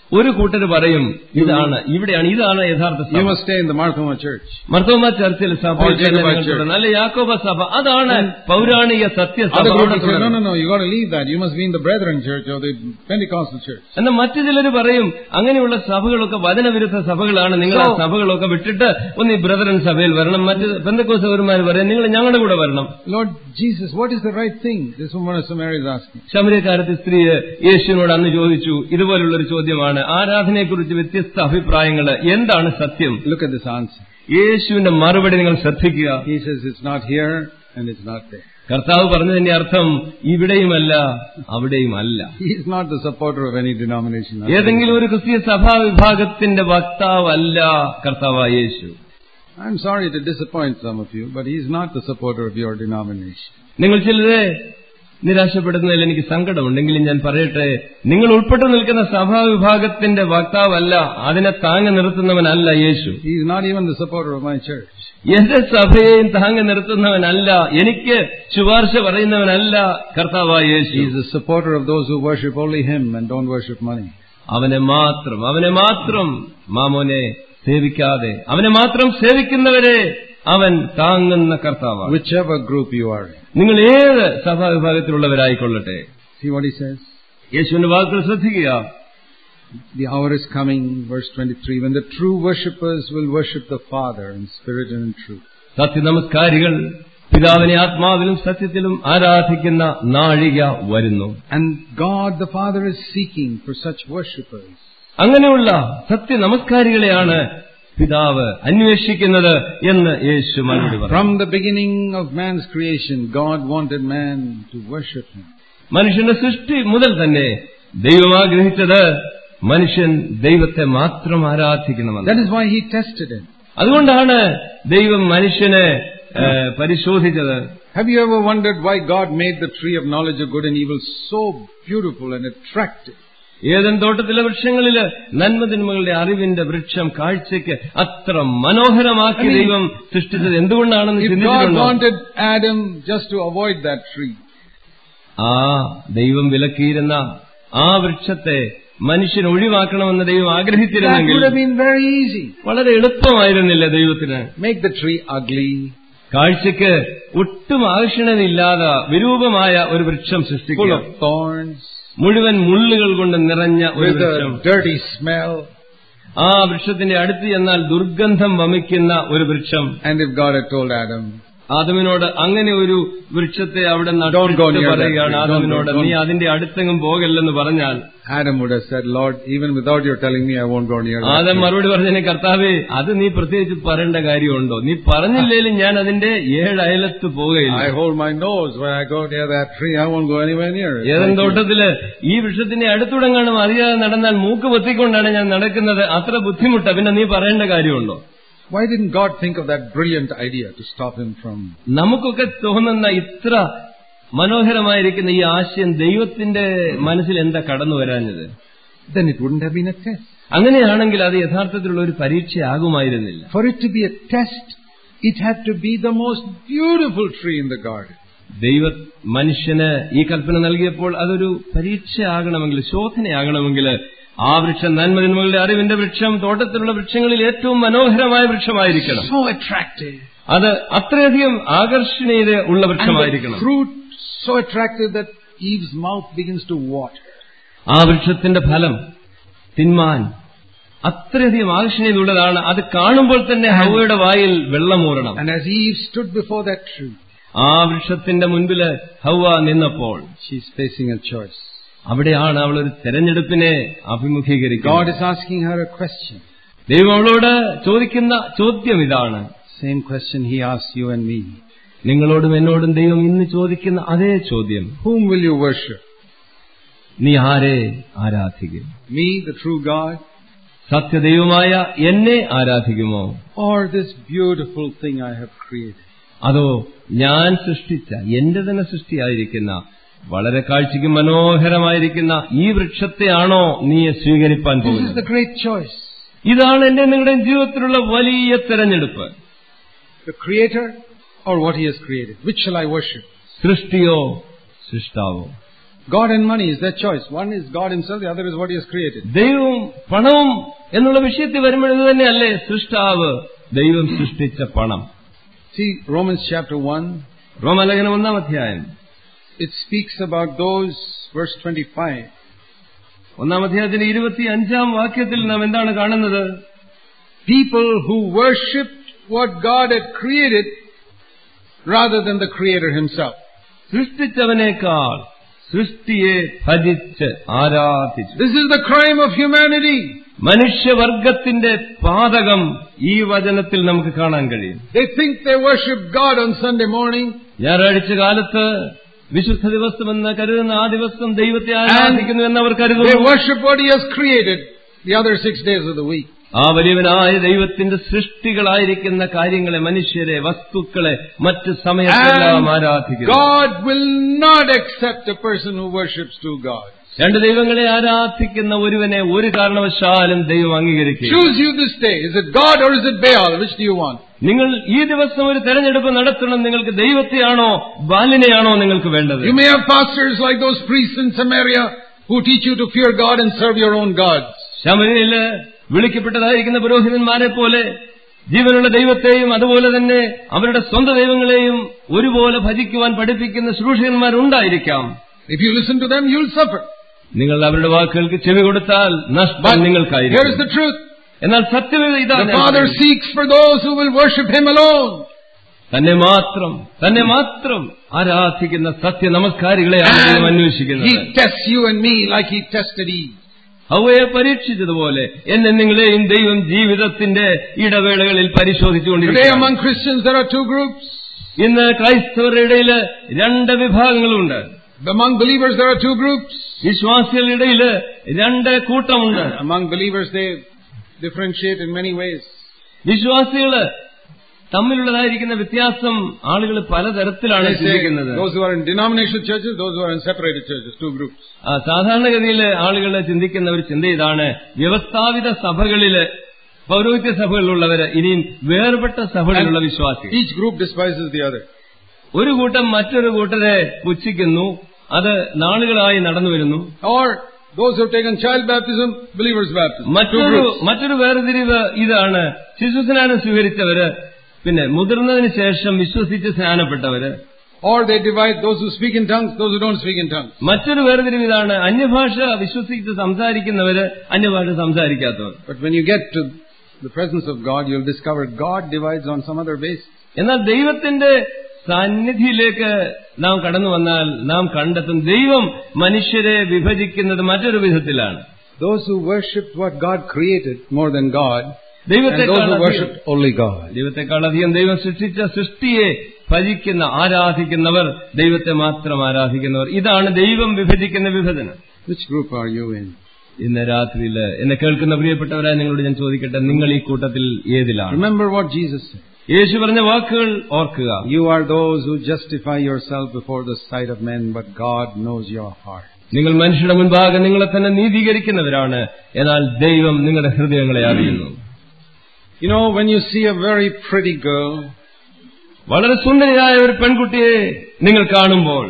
ഒരു കൂട്ടർ പറയും ഇതാണ് ഇവിടെയാണ് ഇതാണ് യഥാർത്ഥ You സഭ must stay in the Marthoma church. Mar Thoma ചർച്ചിൽ സഭ Or Jacobite church. നല്ല യാക്കോബ സഭ അതാണ് പൗരാണിക സത്യസഭ Other group അവിടെ will say, no, തുടരണം. no, no, you got to leave that. You must be in the Brethren church or the Pentecostal church. എന്നാൽ മറ്റു ചിലർ പറയും അങ്ങനെയുള്ള സഭകളൊക്കെ വചനവിരുദ്ധ സഭകളാണ് നിങ്ങൾ ആ So- സഭകളൊക്കെ വിട്ടിട്ട് ഒന്ന് ഈ ബ്രദറൻ സഭയിൽ വരണം മറ്റ് ബന്ധക്കോസവന്മാർ പറയും നിങ്ങൾ ഞങ്ങളുടെ കൂടെ വരണം Lord Jesus, what is the right thing? This woman of Samaria is asking. ശമരക്കാരത്തെ സ്ത്രീ യേശുവിനോട് അന്ന് ചോദിച്ചു ഇതുപോലുള്ള ഒരു ചോദ്യമാണ് ആരാധനയെക്കുറിച്ച് വ്യത്യസ്ത അഭിപ്രായങ്ങൾ എന്താണ് സത്യം Look at this answer. യേശുവിന്റെ മറുപടി നിങ്ങൾ ശ്രദ്ധിക്കുക He says it's not here and it's not there. കർത്താവ് പറഞ്ഞതിന്റെ അർത്ഥം ഇവിടെയുമല്ല അവിടെയുമല്ല He is not the supporter of any denomination. ഏതെങ്കിലും ഒരു ക്രിസ്തീയ സഭാ വിഭാഗത്തിന്റെ വക്താവല്ല കർത്താവായ യേശു I'm sorry to disappoint some of you, but he is not the supporter of your denomination. നിങ്ങൾ ചിലരെ നിരാശപ്പെടുന്നതിൽ എനിക്ക് സങ്കടമുണ്ടെങ്കിലും ഞാൻ പറയട്ടെ നിങ്ങൾ ഉൾപ്പെട്ടു നിൽക്കുന്ന സഭാ വിഭാഗത്തിന്റെ വക്താവല്ല അതിനെ താങ്ങി നിർത്തുന്നവനല്ല യേശു He is not even the supporter of my church. എന്റെ സഭയെയും താങ്ങി നിർത്തുന്നവനല്ല എനിക്ക് ശുപാർശ പറയുന്നവനല്ല കർത്താവായ യേശു He is the supporter of those who worship only him and don't worship money. അവനെ മാത്രം അവനെ മാത്രം മാമോനെ സേവിക്കാതെ അവനെ മാത്രം സേവിക്കുന്നവരെ അവൻ താങ്ങുന്ന കർത്താവാണ് Whichever group you are in. നിങ്ങൾ ഏത് സഭാ വിഭാഗത്തിലുള്ളവരായിക്കൊള്ളട്ടെ See what he says? യേശുവിന്റെ വാക്കുകൾ ശ്രദ്ധിക്കുക The hour is coming, verse 23, when the true worshippers will worship the Father in spirit and in truth. സത്യനമസ്കാരികൾ പിതാവിനെ ആത്മാവിലും സത്യത്തിലും ആരാധിക്കുന്ന നാഴിക വരുന്നു And God the Father is seeking for such worshippers. അങ്ങനെയുള്ള സത്യനമസ്കാരികളെയാണ് പിതാവ് അന്വേഷിക്കുന്നത് എന്ന് യേശു മറുപടി പറഞ്ഞു From the beginning of man's creation, God wanted man to worship him. മനുഷ്യന്റെ സൃഷ്ടി മുതൽ തന്നെ ദൈവം ആഗ്രഹിച്ചത് മനുഷ്യൻ ദൈവത്തെ മാത്രം ആരാധിക്കണമെന്ന് That is why he tested him. അതുകൊണ്ടാണ് ദൈവം മനുഷ്യനെ ഏ, പരിശോധിച്ചത് Have you ever wondered why God made the tree of knowledge of good and evil so beautiful and attractive? ഏതൻ തോട്ടത്തിലെ വൃക്ഷങ്ങളില് നന്മതിന്മകളുടെ അറിവിന്റെ വൃക്ഷം കാഴ്ചയ്ക്ക് അത്ര മനോഹരമാക്കി I mean, ദൈവം സൃഷ്ടിച്ചത് എന്തുകൊണ്ടാണെന്ന് If God ചിന്തിച്ചിട്ടുണ്ടോ wanted Adam just to avoid that tree, ആ ദൈവം വിലക്കിയിരുന്ന ആ വൃക്ഷത്തെ മനുഷ്യൻ ഒഴിവാക്കണമെന്ന് ദൈവം that ആഗ്രഹിച്ചിരുന്നെങ്കിൽ would have been very easy. വളരെ എളുപ്പമായിരുന്നില്ല ദൈവത്തിന് Make the tree ugly, കാഴ്ചയ്ക്ക് ഒട്ടും ആകർഷണമില്ലാതെ വിരൂപമായ ഒരു വൃക്ഷം full സൃഷ്ടിക്കുക of thorns, മുഴുവൻ മുള്ളുകൾ കൊണ്ട് നിറഞ്ഞ ഒരു with വൃക്ഷം a dirty smell. ആ വൃക്ഷത്തിന്റെ അടുത്ത് ചെന്നാൽ ദുർഗന്ധം വമിക്കുന്ന ഒരു വൃക്ഷം And if God had told Adam, ആദമിനോട് അങ്ങനെ ഒരു വൃക്ഷത്തെ അവിടെ Don't go നട്ടിട്ട് near that പറയുകയാണ് tree. Don't ആദമിനോട് go, നീ don't. അതിന്റെ അടുത്തെങ്ങും പോകല്ലെന്ന് പറഞ്ഞാൽ Adam would have said, Lord, even without your telling me, I won't go near that Adam tree. മറുപടി പറഞ്ഞതിന് കർത്താവേ അത് നീ പ്രത്യേകിച്ച് പറയേണ്ട കാര്യമുണ്ടോ നീ പറഞ്ഞില്ലേലും ഞാൻ അതിന്റെ ഏഴ് അയലത്ത് പോവുകയില്ല I hold my nose when I go near that tree. I won't go anywhere near it. Ethan Thank you. തോട്ടത്തില് ഈ വൃക്ഷത്തിന്റെ അടുത്തുടങ്ങാനും അറിയാതെ നടന്നാൽ മൂക്ക് പൊത്തിക്കൊണ്ടാണ് ഞാൻ നടക്കുന്നത് അത്ര ബുദ്ധിമുട്ടാ പിന്നെ നീ പറയേണ്ട കാര്യമുണ്ടോ Why didn't God think of that brilliant idea to stop him from നമുക്കൊക്കെ തോന്നുന്ന ഇത്ര മനോഹരമായിരിക്കുന്ന ഈ ആശയം ദൈവത്തിന്റെ മനസ്സിൽ എന്താ കടന്നു വരാഞ്ഞത് then it wouldn't have been a test. അങ്ങനെയാണെങ്കിൽ അത് യഥാർത്ഥത്തിലുള്ള ഒരു പരീക്ഷയാകുമായിരുന്നില്ല For it to be a test, it had to be the most beautiful tree in the garden. ദൈവ മനുഷ്യന് ഈ കൽപ്പന നൽകിയപ്പോൾ അതൊരു പരീക്ഷയാകണമെങ്കിൽ ശോധനയാകണമെങ്കിൽ ആ വൃക്ഷം നന്മതിന്മകളുടെ അറിവിന്റെ വൃക്ഷം തോട്ടത്തിലുള്ള വൃക്ഷങ്ങളിൽ ഏറ്റവും മനോഹരമായ വൃക്ഷമായിരിക്കണം So attractive. അത് അത്രയധികം ആകർഷണീയത ഉള്ള And വൃക്ഷമായിരിക്കണം the fruit so attractive that Eve's mouth begins to water. ആ വൃക്ഷത്തിന്റെ ഫലം തിന്മാൻ അത്രയധികം ആകർഷണീയതയുള്ളതാണ് അത് കാണുമ്പോൾ തന്നെ ഹവയുടെ വായിൽ വെള്ളമൂറണം And as Eve stood before that tree, ആ വൃക്ഷത്തിന്റെ മുൻപില് ഹവ നിന്നപ്പോൾ she's facing a choice. അവിടെയാണ് അവൾ ഒരു തെരഞ്ഞെടുപ്പിനെ God അഭിമുഖീകരിക്കുന്നത് is asking her a question. ദൈവം അവളോട് ചോദിക്കുന്ന ചോദ്യം ഇതാണ് Same question he asks you and me. നിങ്ങളോടും എന്നോടും ദൈവം ഇന്ന് ചോദിക്കുന്ന അതേ ചോദ്യം Whom will you worship? നീ ആരെ ആരാധിക്കും Me, the true God, സത്യദൈവമായ എന്നെ ആരാധിക്കുമോ or this beautiful thing I have created? അതോ ഞാൻ സൃഷ്ടിച്ച എന്റെ തന്നെ സൃഷ്ടിയായിരിക്കുന്ന വളരെ കാഴ്ചയ്ക്ക് മനോഹരമായിരിക്കുന്ന ഈ വൃക്ഷത്തെയാണോ നീ സ്വീകരിപ്പാൻ This is പോകുന്നത് the great choice. ഇതാണ് എന്റെ നിങ്ങളുടെ ജീവിതത്തിലുള്ള വലിയ തെരഞ്ഞെടുപ്പ് The Creator or what He has created? Which shall I worship? സൃഷ്ടിയോ സൃഷ്ടാവോ God and money is their choice. One is God Himself, the other is what He has created. ദൈവവും പണവും എന്നുള്ള വിഷയത്തിൽ വരുമ്പോൾ ഇത് തന്നെയല്ലേ സൃഷ്ടാവ് ദൈവം സൃഷ്ടിച്ച പണം See, Romans chapter 1, റോമലേഖനം ഒന്നാം അധ്യായം it speaks about those, verse 25. ഒന്നാം അധ്യായത്തിന്റെ ഇരുപത്തി അഞ്ചാം വാക്യത്തിൽ നാം എന്താണ് കാണുന്നത് People who worshipped what God had created rather than the Creator Himself. സൃഷ്ടിച്ചവനേക്കാൾ സൃഷ്ടിയെ ഭജിച്ച് ആരാധിച്ചു This is the crime of humanity. മനുഷ്യവർഗത്തിന്റെ പാതകം ഈ വചനത്തിൽ നമുക്ക് കാണാൻ കഴിയും They think they worship God on Sunday morning ഞായറാഴ്ച കാലത്ത് വിശുദ്ധ ദിവസമെന്ന് കരുതുന്ന ആ ദിവസം ദൈവത്തെ ആരാധിക്കുന്നു എന്നവർ They കരുതുന്നു worship what He has created the other six days of the week. ആ വലിയവനായ ദൈവത്തിന്റെ സൃഷ്ടികളായിരിക്കുന്ന കാര്യങ്ങളെ മനുഷ്യരെ വസ്തുക്കളെ മറ്റ് സമയത്തെല്ലാം And ആരാധിക്കുന്നു God will not accept a person who worships two gods. രണ്ട് ദൈവങ്ങളെ ആരാധിക്കുന്ന ഒരുവനെ ഒരു കാരണവശാലും ദൈവം അംഗീകരിക്കുക Choose you this day. Is it God or is it Baal? Which do you want? നിങ്ങൾ ഈ ദിവസം ഒരു തെരഞ്ഞെടുപ്പ് നടത്തണം നിങ്ങൾക്ക് ദൈവത്തെയാണോ ബാലിനെയാണോ നിങ്ങൾക്ക് വേണ്ടത് You may have pastors like those priests in Samaria who teach you to fear God and serve your own gods. ശമരിയില് വിളിക്കപ്പെട്ടതായിരിക്കുന്ന പുരോഹിതന്മാരെ പോലെ ജീവനുള്ള ദൈവത്തെയും അതുപോലെ തന്നെ അവരുടെ സ്വന്തം ദൈവങ്ങളെയും ഒരുപോലെ ഭജിക്കുവാൻ പഠിപ്പിക്കുന്ന ശുശ്രൂഷകന്മാരുണ്ടായിരിക്കാം If you listen to them, you'll suffer. നിങ്ങൾ അവരുടെ വാക്കുകൾക്ക് ചെവി കൊടുത്താൽ നഷ്ടം But here's നിങ്ങൾക്കായിരിക്കും the truth. എന്നാൽ സത്യം ഇതാണ് The Father seeks for those who will worship Him alone. തന്നെ മാത്രം തന്നെ മാത്രം ആരാധിക്കുന്ന സത്യ നമസ്കാരികളെയാണ് ദൈവം And അന്വേഷിക്കുന്നത് He tests you and me like He tested Eve. അവയെ പരീക്ഷിച്ചതുപോലെ എന്നെ നിങ്ങളെയും ദൈവം ജീവിതത്തിന്റെ ഇടവേളകളിൽ Today പരിശോധിച്ചുകൊണ്ടിരിക്കുന്നു among Christians there are two groups. ഇന്ന് ക്രൈസ്തവരുടെ ഇടയിൽ രണ്ട് വിഭാഗങ്ങളുണ്ട് Among believers there are two groups. വിശ്വാസികളുടെ ഇടയിൽ രണ്ട് കൂട്ടമുണ്ട് Among believers they differentiate in many ways. വിശ്വാസികള് തമ്മിലുള്ളതായിരിക്കുന്ന വ്യത്യാസം ആളുകൾ പലതരത്തിലാണ് They say ചിന്തിക്കുന്നത് those who are in denominational churches, those who are in separated churches, two groups. ആ, സാധാരണഗതിയിൽ ആളുകൾ ചിന്തിക്കുന്ന ഒരു ചിന്ത ഇതാണ് വ്യവസ്ഥാപിത സഭകളില് പൗരോഹിത്യ സഭകളിലുള്ളവര് ഇനിയും വേർപെട്ട സഭകളിലുള്ള വിശ്വാസികൾ Each group despises the other. ഒരു കൂട്ടം മറ്റൊരു കൂട്ടരെ പുച്ഛിക്കുന്നു അത് നാളുകളായി നടന്നു വരുന്നു Or those who have taken child baptism, believers baptism. Two മറ്റൊരു groups. മറ്റൊരു വേർതിരിവ് ഇതാണ് ശിശുസ്നാനം സ്വീകരിച്ചവര് പിന്നെ മുതിർന്നതിന് ശേഷം വിശ്വസിച്ച് സ്നാനപ്പെട്ടവര് Or they divide those who speak in tongues, those who don't speak in tongues. മറ്റൊരു വേർതിരിവ് ഇതാണ് അന്യഭാഷ വിശ്വസിച്ച് സംസാരിക്കുന്നവര് അന്യഭാഷ സംസാരിക്കാത്തവർ But when you get to the presence of God, you'll discover God divides on some other basis. എന്നാൽ ദൈവത്തിന്റെ സന്നിധിയിലേക്ക് നാം കടന്നു വന്നാൽ നാം കണ്ടെത്തും ദൈവം മനുഷ്യരെ വിഭജിക്കുന്നത് മറ്റൊരു വിധത്തിലാണ് Those who worshipped what God created more than God, and ദൈവത്തെക്കാൾ those who അധികം- worshipped only God. ദൈവത്തെക്കാളധികം ദൈവം സൃഷ്ടിച്ച സൃഷ്ടിയെ ഭജിക്കുന്ന ആരാധിക്കുന്നവർ ദൈവത്തെ മാത്രം ആരാധിക്കുന്നവർ ഇതാണ് ദൈവം വിഭജിക്കുന്ന വിഭജനം Which group are you in? ഇന്ന് രാത്രിയിൽ എന്നെ കേൾക്കുന്ന പ്രിയപ്പെട്ടവരായ നിങ്ങളോട് ഞാൻ ചോദിക്കട്ടെ നിങ്ങൾ ഈ കൂട്ടത്തിൽ ഏതിലാണ് Remember what Jesus said. യേശു പറഞ്ഞ വാക്കുകൾ ഓർക്കുക You are those who justify yourself before the sight of men, but God knows your heart. നിങ്ങൾ മനുഷ്യരുടെ മുൻപാകെ നിങ്ങളെ തന്നെ നീതീകരിക്കുന്നവരാണ് എന്നാൽ ദൈവം നിങ്ങളുടെ ഹൃദയങ്ങളെ അറിയുന്നു You know, when you see a very pretty girl, വളരെ സുന്ദരിയായ ഒരു പെൺകുട്ടിയെ നിങ്ങൾ കാണുമ്പോൾ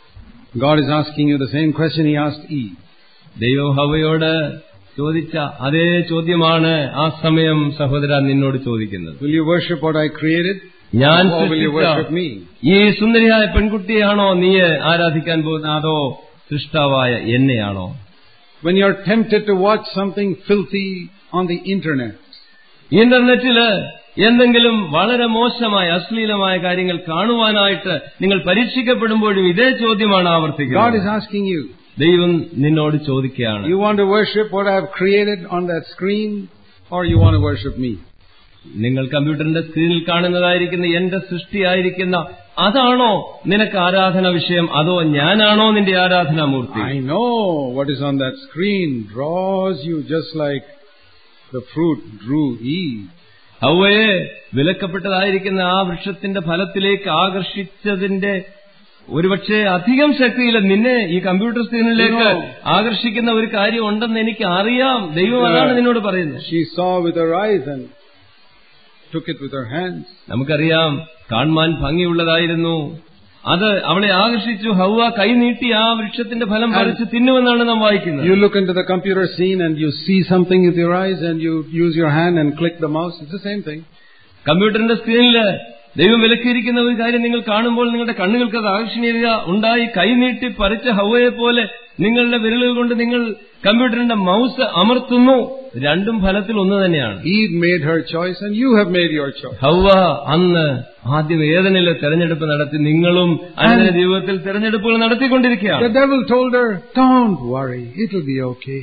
God is asking you the same question He asked Eve. ദൈവം ഹവയോട് ചോദിച്ച അതേ ചോദ്യമാണ് ആ സമയം സഹോദര നിന്നോട് ചോദിക്കുന്നത് Will you worship what I created? ഞാൻ Or will you സൃഷ്ടിച്ച worship me? ഈ സുന്ദരിയായ പെൺകുട്ടിയാണോ നീ ആരാധിക്കാൻ പോകുന്നത് അതോ സൃഷ്ടാവായ എന്നെയാണോ When you're tempted to watch something filthy on the internet, ഇന്റർനെറ്റില് എന്തെങ്കിലും വളരെ മോശമായ അശ്ലീലമായ കാര്യങ്ങൾ കാണുവാനായിട്ട് നിങ്ങൾ പരീക്ഷിക്കപ്പെടുമ്പോഴും ഇതേ ചോദ്യമാണ് God ആവർത്തിക്കുന്നത് is asking you, ദൈവം നിന്നോട് ചോദിക്കുകയാണ് you want to worship what I have created on that screen, or you want to worship me? നിങ്ങൾ കമ്പ്യൂട്ടറിന്റെ സ്ക്രീനിൽ കാണുന്നതായിരിക്കുന്ന എന്റെ സൃഷ്ടിയായിരിക്കുന്ന അതാണോ നിനക്ക് ആരാധന വിഷയം അതോ ഞാനാണോ നിന്റെ ആരാധനാമൂർത്തി I know what is on that screen draws you just like the fruit drew Eve. ഹൗവയെ വിലക്കപ്പെട്ടതായിരിക്കുന്ന ആ വൃക്ഷത്തിന്റെ ഫലത്തിലേക്ക് ആകർഷിച്ചതിന്റെ ഒരുപക്ഷെ അധികം ശക്തിയില്ല നിന്നെ ഈ കമ്പ്യൂട്ടർ സ്ക്രീനിലേക്ക് No. ആകർഷിക്കുന്ന ഒരു കാര്യം ഉണ്ടെന്ന് എനിക്ക് അറിയാം ദൈവം അതാണ് നിന്നോട് പറയുന്നത് She saw with her eyes and took it with her hands. നമുക്കറിയാം കാണുവാൻ ഭംഗിയുള്ളതായിരുന്നു അത് അവളെ ആകർഷിച്ചു ഹൗവ കൈ നീട്ടി ആ വൃക്ഷത്തിന്റെ ഫലം പറിച്ച് തിന്നുവെന്നാണ് നാം വായിക്കുന്നത് You look into the computer scene and you see something with your eyes and you use your hand and click the mouse. It's the same thing. കമ്പ്യൂട്ടറിന്റെ സ്ക്രീനിൽ ദൈവം വിലക്കിയിരിക്കുന്ന ഒരു കാര്യം നിങ്ങൾ കാണുമ്പോൾ നിങ്ങളുടെ കണ്ണുകൾക്ക് അത് ആകർഷണീയത ഉണ്ടായി കൈ നീട്ടി പറിച്ച ഹൗവയെ പോലെ നിങ്ങളുടെ വിരലുകൾ കൊണ്ട് നിങ്ങൾ കമ്പ്യൂട്ടറിന്റെ മൗസ് അമർത്തുന്നു രണ്ടും ഫലത്തിൽ ഒന്ന് തന്നെയാണ് Eve made her choice and you have made your choice. ഹൗവ അന്ന് ആദ്യം ഏതനിലെ തെരഞ്ഞെടുപ്പ് നടത്തി നിങ്ങളും അനുദിന ജീവിതത്തിൽ തെരഞ്ഞെടുപ്പുകൾ നടത്തിക്കൊണ്ടിരിക്കുകയാണ് The devil told her, don't worry, it'll be okay.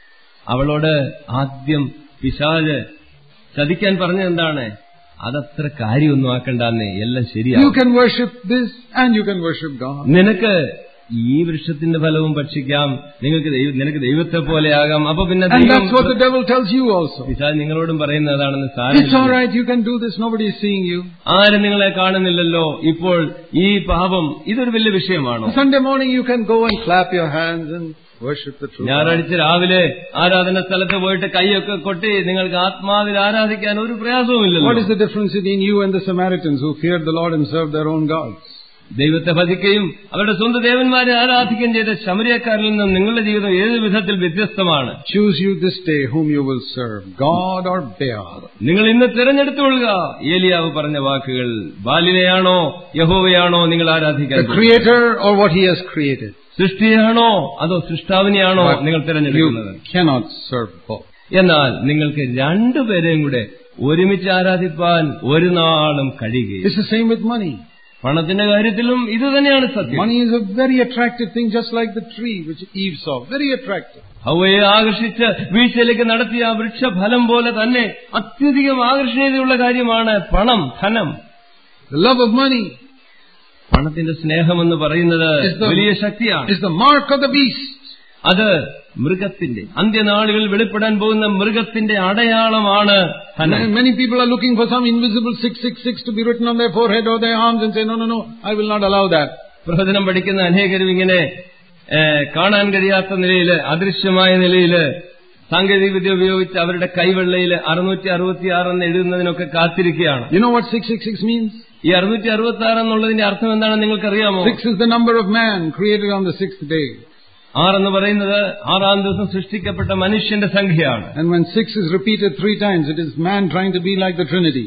അവളോട് ആദ്യം പിശാജ് ചതിക്കാൻ പറഞ്ഞത് എന്താണ് അതത്ര കാര്യമൊന്നും ആക്കണ്ടെന്നേ എല്ലാം You ശരിയാവും can worship this and you can worship God. നിനക്ക് ഈ വൃക്ഷത്തിന്റെ ഫലവും ഭക്ഷിക്കാം നിങ്ങൾക്ക് ദൈവ- നിനക്ക് ദൈവത്തെ പോലെയാകാം അപ്പൊ പിന്നെ And ദൈവം that's what the devil tells you also. പിശാച് നിങ്ങളോടും പറയുന്നതാണെന്ന് It's സാരം alright, you can do this, nobody is seeing you. ആരും നിങ്ങളെ കാണുന്നില്ലല്ലോ ഇപ്പോൾ ഈ പാപം ഇതൊരു വലിയ വിഷയമാണോ Sunday morning you can go and clap your hands and worship the truth. ഞായറാഴ്ച രാവിലെ ആരാധന സ്ഥലത്ത് പോയിട്ട് കൈയൊക്കെ കൊട്ടി നിങ്ങൾക്ക് ആത്മാവിൽ ആരാധിക്കാൻ ഒരു പ്രയാസവുമില്ലല്ലോ What is the difference between you and the Samaritans who feared the Lord and served their own gods? ദൈവത്തെ ഭജിക്കുകയും അവരുടെ സ്വന്തം ദേവന്മാരെ ആരാധിക്കുകയും ചെയ്ത ശമരിയക്കാരിൽ നിന്നും നിങ്ങളുടെ ജീവിതം ഏത് വിധത്തിൽ വ്യത്യസ്തമാണ് Choose you this day whom you will serve, God or Baal. നിങ്ങൾ ഇന്ന് തിരഞ്ഞെടുത്തുകൊള്ളുക ഏലിയാവ് പറഞ്ഞ വാക്കുകൾ ബാലിനെയാണോ യഹോവയാണോ നിങ്ങൾ ആരാധിക്കാൻ The Creator or what He has created. സൃഷ്ടിയാണോ അതോ സൃഷ്ടാവിനെയാണോ But നിങ്ങൾ തിരഞ്ഞെടുക്കുന്നത് You cannot serve both. എന്നാൽ നിങ്ങൾക്ക് രണ്ടുപേരെയും കൂടെ ഒരുമിച്ച് ആരാധിപ്പാൻ ഒരു നാളും കഴിയുകയും It's the same with money. പണത്തിന്റെ കാര്യത്തിലും ഇത് തന്നെയാണ് സത്യം Money is a very attractive thing, just like the tree which Eve saw. Very attractive. ഹവയെ ആകർഷിച്ച് വീഴ്ചയിലേക്ക് നടത്തിയ ആ വൃക്ഷഫലം പോലെ തന്നെ അത്യധികം ആകർഷണീയതയുള്ള കാര്യമാണ് പണം ധനം The love of money പണത്തിന്റെ സ്നേഹമെന്ന് പറയുന്നത് Is the- വലിയ ശക്തിയാണ് is the mark of the beast. അത് മൃഗത്തിന്റെ അന്ത്യനാളുകളിൽ വെളിപ്പെടാൻ പോകുന്ന മൃഗത്തിന്റെ അടയാളമാണ് ധനം And many people are looking for some invisible 666 to be written on their forehead or their arms and say, no, no, no, I will not allow that. പ്രവചനം പഠിക്കുന്ന അനേകരും ഇങ്ങനെ ഏ, കാണാൻ കഴിയാത്ത നിലയിൽ അദൃശ്യമായ നിലയിൽ സാങ്കേതിക വിദ്യ ഉപയോഗിച്ച് അവരുടെ കൈവെള്ളയിൽ അറുന്നൂറ്റി അറുപത്തി ആറ് എന്ന് എഴുതുന്നതിനൊക്കെ കാത്തിരിക്കുകയാണ് You know what 666 means? ഈ അറുന്നൂറ്റി അറുപത്തി ആറ് എന്നുള്ളതിന്റെ അർത്ഥം എന്താണെന്ന് നിങ്ങൾക്കറിയാമോ Six is the number of man created on the sixth day. ആറെന്ന് പറയുന്നത് ആറാം ദിവസം സൃഷ്ടിക്കപ്പെട്ട മനുഷ്യന്റെ സംഖ്യയാണ് And when six is repeated three times, it is man trying to be like the Trinity.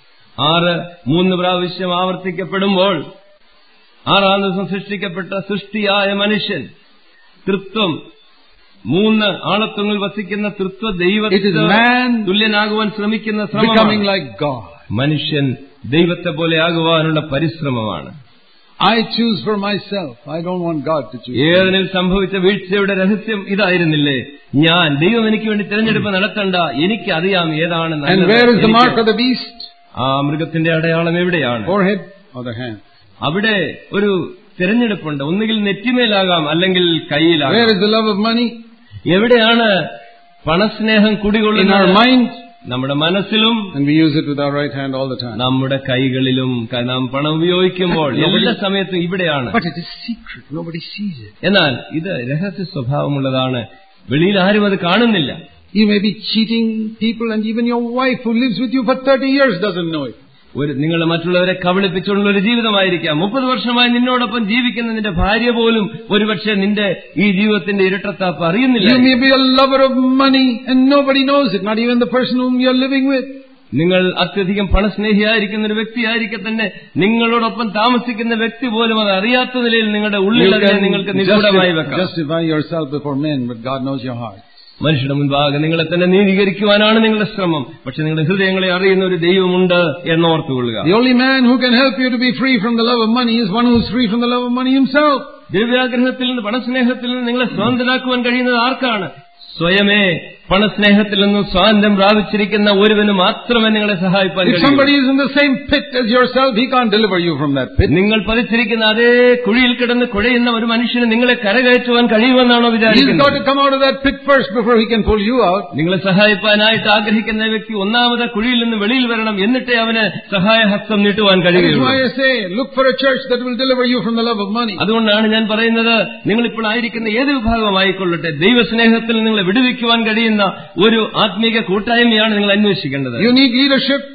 ആറ് മൂന്ന് പ്രാവശ്യം ആവർത്തിക്കപ്പെടുമ്പോൾ ആറാം ദിവസം സൃഷ്ടിക്കപ്പെട്ട സൃഷ്ടിയായ മനുഷ്യൻ തൃത്വം മൂന്ന് ആളത്വങ്ങൾ വസിക്കുന്ന തൃത്വ It is ദൈവത്തിന് man തുല്യനാകുവാൻ ശ്രമിക്കുന്ന becoming ശ്രമമാണ് like God. മനുഷ്യൻ ദൈവത്തെ പോലെ ആകുവാനുള്ള പരിശ്രമമാണ് I choose for myself. I don't want God to choose. ഏതിനിൽ സംഭവിച്ച വീഴ്ചയുടെ രഹസ്യം ഇതായിരുന്നില്ലേ ഞാൻ ദൈവം എനിക്ക് വേണ്ടി തിരഞ്ഞെടുപ്പ് നടത്തണ്ട എനിക്കറിയാം ഏതാണ് And നല്ലത്. where is the എനിക്ക് mark of the beast? ആ മൃഗത്തിന്റെ അടയാളം എവിടെയാണ് Forehead or the hand? അവിടെ ഒരു തിരഞ്ഞെടുപ്പുണ്ട് ഒന്നുകിൽ നെറ്റിമേലാകാം അല്ലെങ്കിൽ Where കയ്യിലാകാം is the love of money? എവിടെയാണ് പണസ്നേഹം In our കുടികൊള്ളുന്നത് mind. നമ്മുടെ മനസ്സിലും And we use it with our right hand all the time. നമ്മുടെ കൈകളിലും ക- നാം പണം ഉപയോഗിക്കുമ്പോൾ എല്ലാ സമയത്തും ഇവിടെയാണ് But it is secret. Nobody sees it. എന്നാൽ ഇത് രഹസ്യ സ്വഭാവമുള്ളതാണ് വെളിയിൽ ആരും അത് കാണുന്നില്ല You may be cheating people and even your wife who lives with you for 30 years doesn't know it. ഒരു നിങ്ങൾ മറ്റുള്ളവരെ കബളിപ്പിച്ചുള്ള ഒരു ജീവിതമായിരിക്കാം മുപ്പത് വർഷമായി നിന്നോടൊപ്പം ജീവിക്കുന്ന നിന്റെ ഭാര്യ പോലും ഒരുപക്ഷെ നിന്റെ ഈ ജീവിതത്തിന്റെ ഇരട്ടത്താപ്പ് അറിയുന്നില്ല You may be a lover of money and nobody knows it, not even the person whom you're living with. നിങ്ങൾ അത്യധികം പണസ്നേഹിയായിരിക്കുന്ന ഒരു വ്യക്തിയായിരിക്കെ തന്നെ നിങ്ങളോടൊപ്പം താമസിക്കുന്ന വ്യക്തി പോലും അത് അറിയാത്ത നിലയിൽ നിങ്ങളുടെ ഉള്ളിൽ You അതിനെ can നിങ്ങൾക്ക് നിഗൂഢമായി justi- വെക്കാം justify yourself before men, but God knows your heart. മനുഷ്യരുടെ മുൻപാകെ നിങ്ങളെ തന്നെ നീതീകരിക്കുവാനാണ് നിങ്ങളുടെ ശ്രമം പക്ഷെ നിങ്ങളുടെ ഹൃദയങ്ങളെ അറിയുന്ന ഒരു ദൈവമുണ്ട് എന്നോർത്തുകൊള്ളുക The only man who can help you to be free from the love of money is one who's free from the love of money himself. ദ്രവ്യാഗ്രഹത്തിൽ നിന്ന് പണസ്നേഹത്തിൽ നിന്ന് നിങ്ങളെ സ്വതന്ത്രനാക്കുവാൻ കഴിയുന്നത് ആർക്കാണ് സ്വയമേ പണസ്നേഹത്തിൽ നിന്നും സ്വാതന്ത്ര്യം പ്രാപിച്ചിരിക്കുന്ന ഒരുവന് മാത്രമേ നിങ്ങളെ സഹായിപ്പാൻ If കഴിയൂ somebody is in the same pit as yourself, he can't deliver you from that pit. നിങ്ങൾ പതിച്ചിരിക്കുന്ന അതേ കുഴിയിൽ കിടന്ന് കുഴയുന്ന ഒരു മനുഷ്യന് നിങ്ങളെ കരകയറ്റുവാൻ കഴിയുമെന്നാണോ He's got വിചാരിക്കുന്നത് to come out of that pit first before he can pull you out. നിങ്ങളെ സഹായിപ്പാനായിട്ട് ആഗ്രഹിക്കുന്ന വ്യക്തി ഒന്നാമത് കുഴിയിൽ നിന്ന് വെളിയിൽ വരണം എന്നിട്ടേ അവന് സഹായഹസ്തം നീട്ടുവാൻ That is കഴിയുകയുള്ളൂ why I say, look for a church that will deliver you from the love of money. അതുകൊണ്ടാണ് ഞാൻ പറയുന്നത് നിങ്ങളിപ്പോൾ ആയിരിക്കുന്ന ഏത് വിഭാഗമായിക്കൊള്ളട്ടെ ദൈവസ്നേഹത്തിൽ നിങ്ങളെ വിടുവിക്കുവാൻ കഴിയുന്ന ഒരു ആത്മീക കൂട്ടായ്മയാണ് നിങ്ങൾ അന്വേഷിക്കേണ്ടത് You need leadership.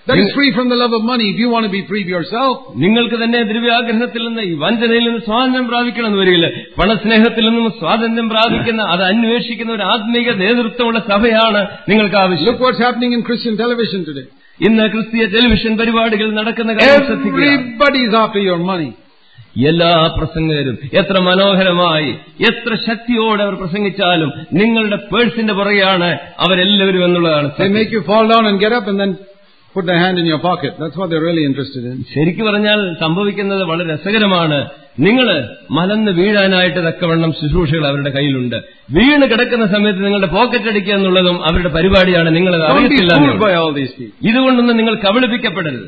That is free from the love of money. If you want to be free yourself, നിങ്ങൾക്ക് തന്നെ ദ്രവ്യാഗ്രഹത്തിൽ നിന്ന് ഈ വഞ്ചനയിൽ നിന്ന് സ്വാതന്ത്ര്യം പ്രാപിക്കണമെന്ന് വരികില്ല പണസ്നേഹത്തിൽ നിന്നും സ്വാതന്ത്ര്യം പ്രാപിക്കുന്ന അത് അന്വേഷിക്കുന്ന ഒരു ആത്മീക നേതൃത്വമുള്ള സഭയാണ് നിങ്ങൾക്ക് ആവശ്യം look what's happening in Christian television today. ഇന്ന് ക്രിസ്തീയ ടെലിവിഷൻ പരിപാടികൾ നടക്കുന്ന കാര്യം ശ്രദ്ധിക്കുക Everybody is after your money. എല്ലാ പ്രസംഗകരും എത്ര മനോഹരമായി എത്ര ശക്തിയോടെ അവർ പ്രസംഗിച്ചാലും നിങ്ങളുടെ പേഴ്സിന്റെ പുറകെയാണ് അവരെല്ലാവരും എന്നുള്ളതാണ് They സത്യം. make you fall down and get up and then put their hand in your pocket. That's what they're really interested in. ശരിക്കു പറഞ്ഞാൽ സംഭവിക്കുന്നത് വളരെ രസകരമാണ് നിങ്ങൾ മലന്ന് വീഴാനായിട്ട് തക്കവണ്ണം ശുശ്രൂഷകൾ അവരുടെ കയ്യിലുണ്ട് വീണ് കിടക്കുന്ന സമയത്ത് നിങ്ങളുടെ പോക്കറ്റ് അടിക്കുക എന്നുള്ളതും അവരുടെ പരിപാടിയാണ് നിങ്ങൾ Don't be അറിയത്തില്ല fooled എന്നുള്ളത്. by all these people. ഇതുകൊണ്ടൊന്നും നിങ്ങൾ കബളിപ്പിക്കപ്പെടരുത്